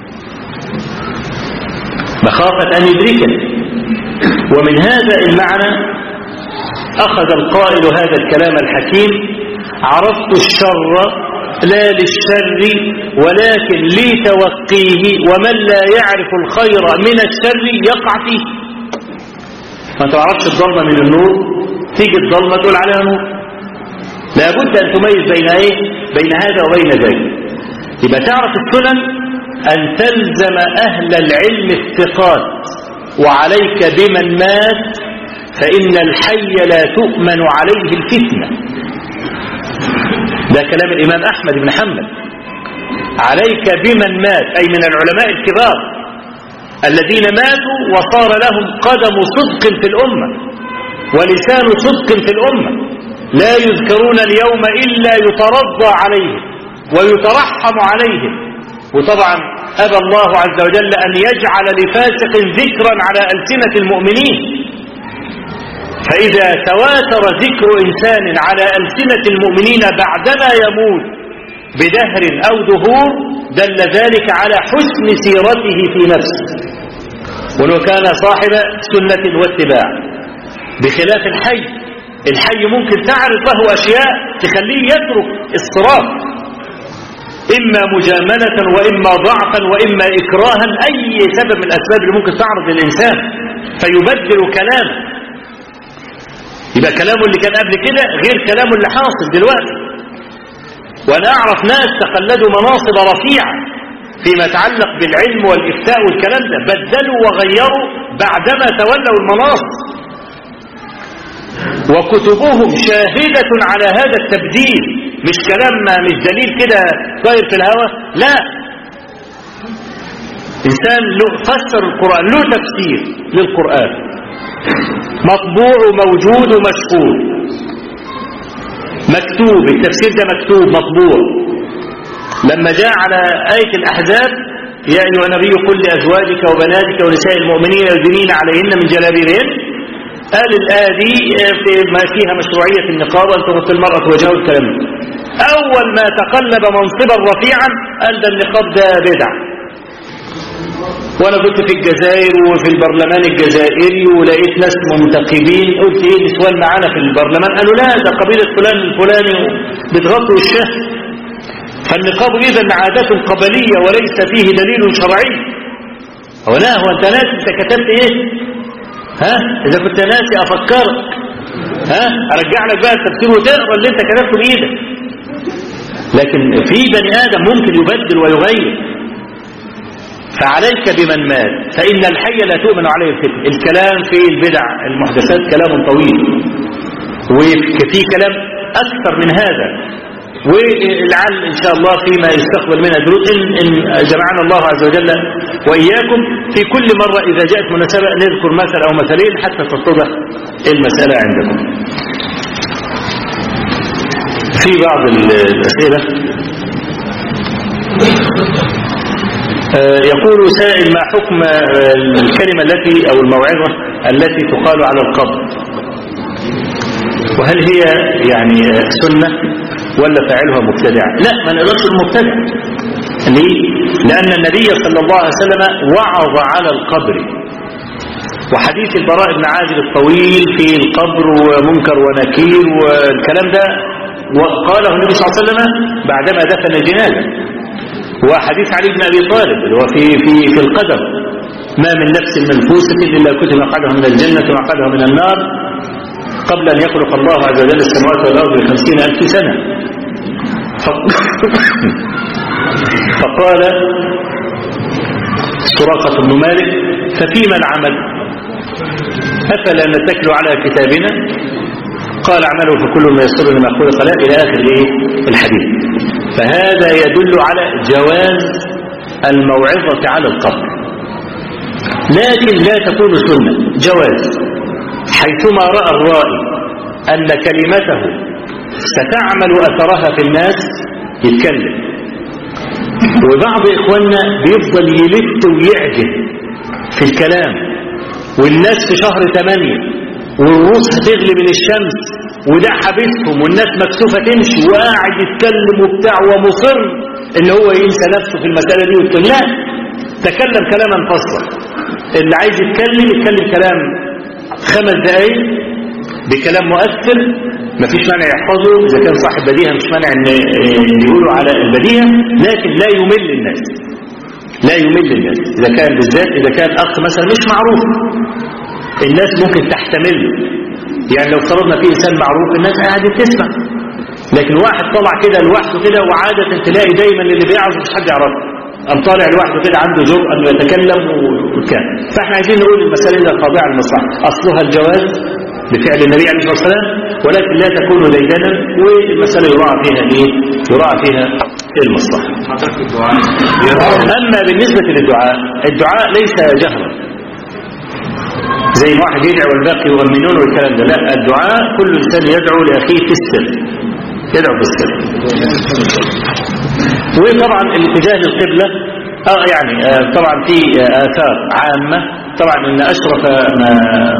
مخافة أن يدركني ومن هذا المعنى أخذ القائل هذا الكلام الحكيم عرفت الشر لا للشر ولكن لتوقيه ومن لا يعرف الخير من الشر يقع فيه ما تعرفش الظلمة من النور تيجي الظلمة تقول عليها نور لابد أن تميز بين ايه بين هذا وبين ذلك يبقى تعرف السنن أن تلزم أهل العلم الثقات وعليك بمن مات فإن الحي لا تؤمن عليه الفتنة ده كلام الإمام أحمد بن حنبل عليك بمن مات أي من العلماء الكبار الذين ماتوا وصار لهم قدم صدق في الأمة ولسان صدق في الأمة لا يذكرون اليوم إلا يترضى عليهم ويترحم عليهم وطبعا أبى الله عز وجل أن يجعل لفاسق ذكرا على ألسنة المؤمنين فإذا تواتر ذكر إنسان على ألسنة المؤمنين بعدما يموت بدهر أو دهور دل ذلك على حسن سيرته في نفسه ولو كان صاحب سنة واتباع بخلاف الحي الحي ممكن تعرف له أشياء تخليه يترك الصراط إما مجاملة وإما ضعفا وإما إكراها أي سبب من الأسباب اللي ممكن تعرض للإنسان فيبدل كلامه يبقى كلامه اللي كان قبل كده غير كلامه اللي حاصل دلوقتي وأنا أعرف ناس تقلدوا مناصب رفيعة فيما يتعلق بالعلم والإفتاء والكلام ده بدلوا وغيروا بعدما تولوا المناصب وكتبهم شاهدة على هذا التبديل مش كلام مش دليل كده طاير في الهواء لا إنسان له فسر القرآن له تفسير للقرآن مطبوع وموجود ومشهور مكتوب التفسير ده مكتوب مطبوع لما جاء على آية الأحزاب يا أيها النبي قل لأزواجك وبناتك ونساء المؤمنين يدنين عليهن من جلابيبهن قال الآية دي في ما فيها مشروعية النقاب أن تغطي المرأة وجهها والكلام أول ما تقلب منصبا رفيعا قال ده النقاب ده بدع وانا كنت في الجزائر وفي البرلمان الجزائري ولقيت ناس منتقبين قلت ايه نسوان معانا في البرلمان قالوا لا ده قبيلة فلان الفلاني بتغطوا الشهر فالنقاب اذا عادة قبلية وليس فيه دليل شرعي هو لا هو انت ناسي انت كتبت ايه ها اذا كنت ناسي افكرك ها ارجع لك بقى التفسير وتقرا اللي انت كتبته بايدك لكن في بني ادم ممكن يبدل ويغير فعليك بمن مات فإن الحي لا تؤمن عليه الفتن الكلام في البدع المحدثات كلام طويل وفي كلام أكثر من هذا ولعل إن شاء الله فيما يستقبل منها دروس إن, إن جمعنا الله عز وجل وإياكم في كل مرة إذا جاءت مناسبة نذكر مثل أو مثلين حتى تتضح المسألة عندكم في بعض الأسئلة يقول سائل ما حكم الكلمة التي أو الموعظة التي تقال على القبر وهل هي يعني سنة ولا فاعلها مبتدع لا ما نقدرش المبتدع ليه لأن النبي صلى الله عليه وسلم وعظ على القبر وحديث البراء بن عازب الطويل في القبر ومنكر ونكير والكلام ده وقاله النبي صلى الله عليه وسلم بعدما دفن الجنازة وحديث علي بن أبي طالب اللي هو في, في, في القدر ما من نفس منفوسة إلا كتب مقعدها من الجنة ومقعدها من النار قبل أن يخلق الله عز وجل السماوات والأرض بخمسين ألف سنة فقال سراقة بن مالك ففيما العمل أفلا نتكل على كتابنا قال اعملوا فكل ما يسر لما خلق له إلى آخر الحديث فهذا يدل على جواز الموعظة على القبر لكن لا تكون سنة جواز حيثما رأى الرائي أن كلمته ستعمل أثرها في الناس يتكلم وبعض إخواننا بيفضل يلت ويعجل في الكلام والناس في شهر ثمانية والروس هتغلي من الشمس وده حبيسهم والناس مكسوفة تمشي وقاعد يتكلم وبتاع ومصر ان هو ينسى نفسه في المسألة دي ويقول لا تكلم كلاما فصلا اللي عايز يتكلم يتكلم كلام خمس دقايق بكلام مؤثر مفيش مانع يحفظه اذا كان صاحب بديهة مش مانع ان يقولوا على البديهة لكن لا يمل الناس لا يمل الناس اذا كان بالذات اذا كان اخ مثلا مش معروف الناس ممكن تحتمله يعني لو افترضنا في انسان معروف الناس قاعده تسمع لكن واحد طلع كده لوحده كده وعاده تلاقي دايما اللي بيعرف مش حد يعرفه قام طالع لوحده كده عنده جرأة انه يتكلم وكان فاحنا عايزين نقول المساله دي خاضعه للمصلحه اصلها الجواز بفعل النبي عليه الصلاه والسلام ولكن لا تكون ديدنا والمساله يراعى فيها ايه؟ يراعى فيها المصلحه. اما بالنسبه للدعاء الدعاء ليس جهرا زي ما واحد يدعو والباقي يؤمنون والكلام ده لا الدعاء كل انسان يدعو لاخيه في السر يدعو في السر وطبعا الاتجاه للقبله اه يعني آه طبعا في آه اثار عامه طبعا ان اشرف ما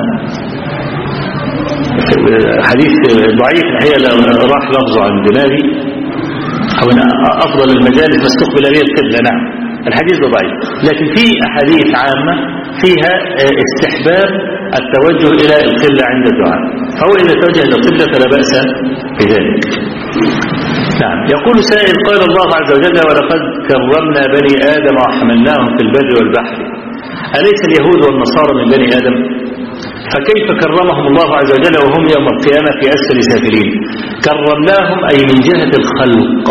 حديث ضعيف الحقيقه راح لفظه عن دماغي او ان افضل المجالس ما استقبل به القبله نعم الحديث ده ضعيف لكن في احاديث عامه فيها استحباب التوجه إلى القبلة عند الدعاء فهو إذا توجه إلى القبلة فلا بأس بذلك نعم يقول سائل قال الله عز وجل ولقد كرمنا بني آدم وحملناهم في البر والبحر أليس اليهود والنصارى من بني آدم فكيف كرمهم الله عز وجل وهم يوم القيامة في أسفل سافلين كرمناهم أي من جهة الخلق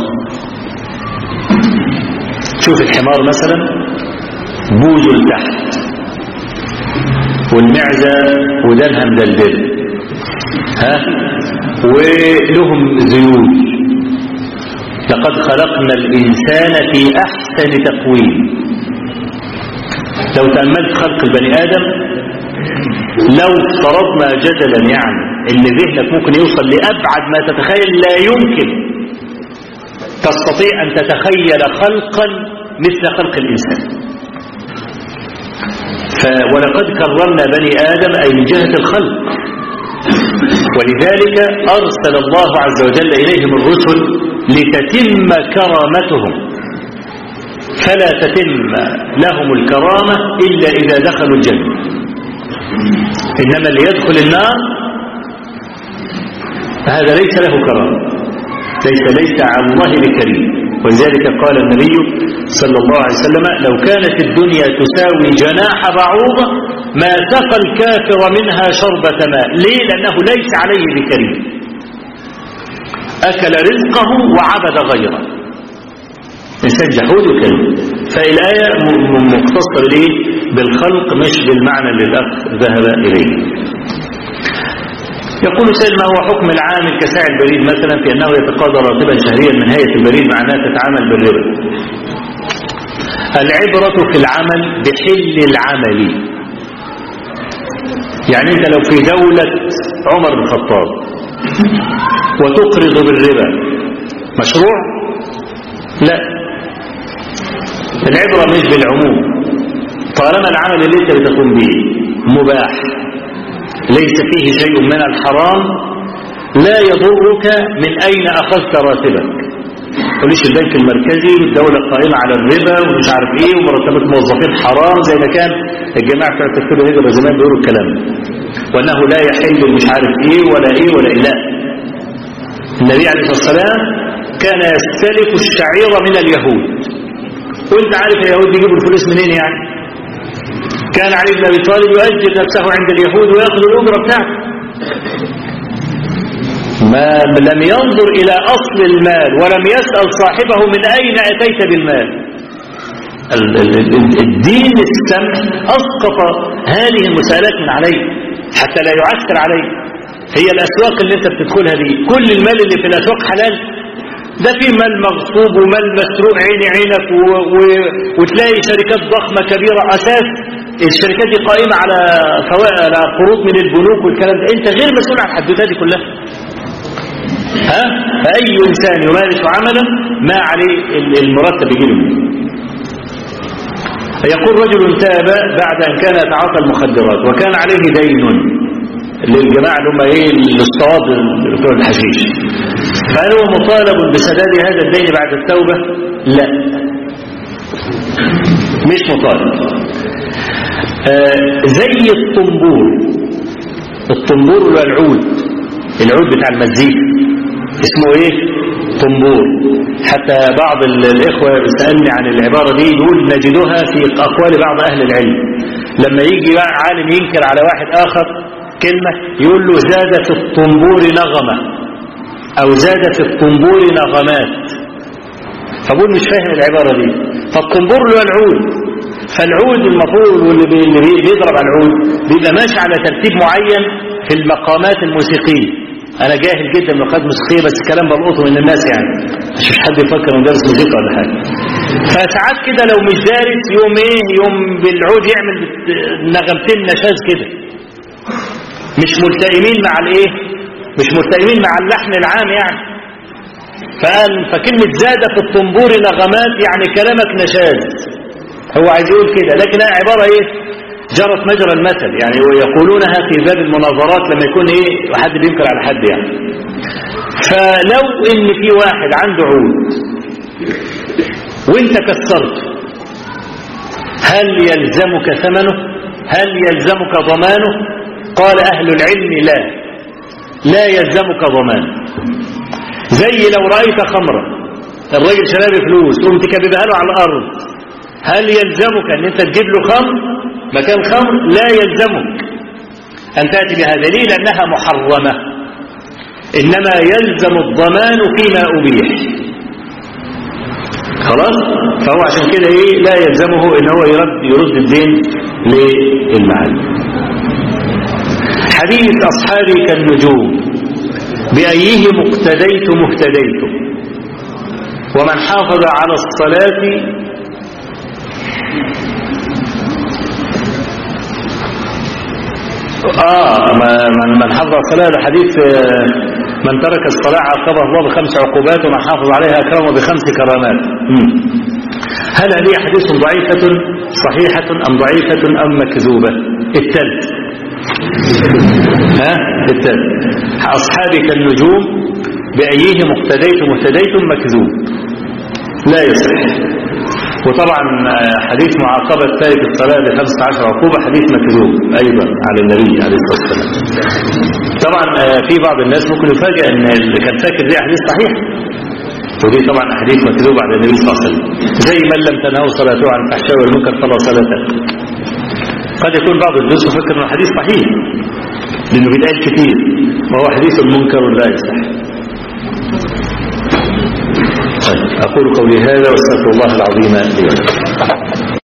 شوف الحمار مثلا بوزه لتحت والمعزة ودانها مدلدل ها ولهم ذيول لقد خلقنا الإنسان في أحسن تقويم لو تأملت خلق البني آدم لو افترضنا جدلا يعني ان ذهنك ممكن يوصل لأبعد ما تتخيل لا يمكن تستطيع أن تتخيل خلقا مثل خلق الإنسان ف ولقد كرمنا بني آدم أي من جهة الخلق ولذلك أرسل الله عز وجل إليهم الرسل لتتم كرامتهم فلا تتم لهم الكرامة إلا إذا دخلوا الجنة إنما اللي يدخل النار هذا ليس له كرامة ليس ليس على الله بكريم ولذلك قال النبي صلى الله عليه وسلم لو كانت الدنيا تساوي جناح بعوضة ما سقى الكافر منها شربة ماء ليه لأنه ليس عليه بكريم أكل رزقه وعبد غيره إنسان جحود وكريم فالآية مختصة ليه بالخلق مش بالمعنى اللي الأخ ذهب إليه يقول سيد ما هو حكم العامل كساعي البريد مثلا في أنه يتقاضى راتبا شهريا من هيئة البريد مع أنها تتعامل بالربا العبرة في العمل بحل العمل يعني أنت لو في دولة عمر بن الخطاب وتقرض بالربا مشروع لا العبرة مش بالعموم طالما العمل اللي انت بتقوم به مباح ليس فيه شيء من الحرام لا يضرك من أين أخذت راتبك وليش البنك المركزي والدولة قائمة على الربا ومش عارف ايه ومرتبات موظفين حرام زي ما كان الجماعة بتاع تفكير الهجرة زمان بيقولوا الكلام وأنه لا يحل مش عارف ايه ولا ايه ولا ايه لا النبي عليه الصلاة والسلام كان يستلف الشعير من اليهود وانت عارف اليهود بيجيبوا الفلوس منين يعني كان علي بن ابي طالب يؤجر نفسه عند اليهود وياخذ الاجره بتاعته ما لم ينظر الى اصل المال ولم يسال صاحبه من اين اتيت بالمال الدين السمح اسقط هذه المسالات من عليه حتى لا يعسر عليه هي الاسواق اللي انت بتدخلها دي كل المال اللي في الاسواق حلال ده في مال مغصوب ومال مسروق عيني عينك و... و... وتلاقي شركات ضخمة كبيرة أساس الشركات دي قائمة على فوائد على قروض من البنوك والكلام ده انت غير مسؤول عن الحدوتات دي كلها ها فأي إنسان يمارس عملا ما عليه المرتب يجيله يقول رجل تاب بعد أن كان يتعاطى المخدرات وكان عليه دين للجماعة اللي هم ايه الاصطاد بتوع الحشيش فهل هو مطالب بسداد هذا الدين بعد التوبة لا مش مطالب آه زي الطنبور الطنبور هو العود العود بتاع المزيكا اسمه ايه طنبور حتى بعض الاخوة بيسألني عن العبارة دي يقول نجدها في اقوال بعض اهل العلم لما يجي بقى عالم ينكر على واحد اخر كلمة يقول له زاد في الطنبور نغمة او زاد في الطنبور نغمات فبقول مش فاهم العبارة دي فالطنبور له العود فالعود المفروض واللي بي اللي بيضرب على العود بيبقى ماشي على ترتيب معين في المقامات الموسيقية انا جاهل جدا من المقامات الموسيقية بس الكلام بلقطه من الناس يعني مش حد يفكر انه دارس موسيقى ولا حاجة فساعات كده لو مش دارس يوم ايه يوم بالعود يعمل نغمتين نشاز كده مش ملتئمين مع الايه مش ملتئمين مع اللحن العام يعني فقال فكلمة زاد في الطنبور نغمات يعني كلامك نشاز هو عايز يقول كده لكنها عبارة ايه جرت مجرى المثل يعني ويقولونها في باب المناظرات لما يكون ايه حد بينكر على حد يعني فلو ان في واحد عنده عود وانت كسرته هل يلزمك ثمنه هل يلزمك ضمانه قال اهل العلم لا لا يلزمك ضمانه زي لو رأيت خمرة الراجل شراب فلوس قمت كببها له على الارض هل يلزمك ان انت تجيب له خمر مكان خمر لا يلزمك ان تأتي بهذا ليه لانها محرمة انما يلزم الضمان فيما ابيح خلاص فهو عشان كده ايه لا يلزمه ان هو يرد يرد الدين للمعلم حديث اصحابي كالنجوم بايهم اقتديت مهتديت ومن حافظ على الصلاه اه ما- من من حفظ الصلاة ده حديث آه، من ترك الصلاة عاقبه الله بخمس عقوبات ومن حافظ عليها أكرمه بخمس كرامات مم. هل هذه حديث ضعيفة صحيحة أم ضعيفة أم مكذوبة التالت ها التالت أصحابي كالنجوم بأيهم اقتديتم اهتديتم مكذوب لا يصح وطبعا آه، حديث معاقبة تارك الصلاة بخمسة عشر عقوبة حديث مكذوب أيضا على النبي عليه الصلاة والسلام طبعا آه، في بعض الناس ممكن يفاجئ ان اللي كان فاكر دي احاديث صحيحه ودي طبعا احاديث مكذوبه على النبي صلى الله عليه وسلم زي من لم تنهوا صلاته عن الفحشاء والمنكر فلا صلاه له. قد يكون بعض الناس يفكر انه حديث صحيح لانه بيتقال كتير وهو حديث منكر لا يصح طيب اقول قولي هذا واستغفر الله العظيم لي ولكم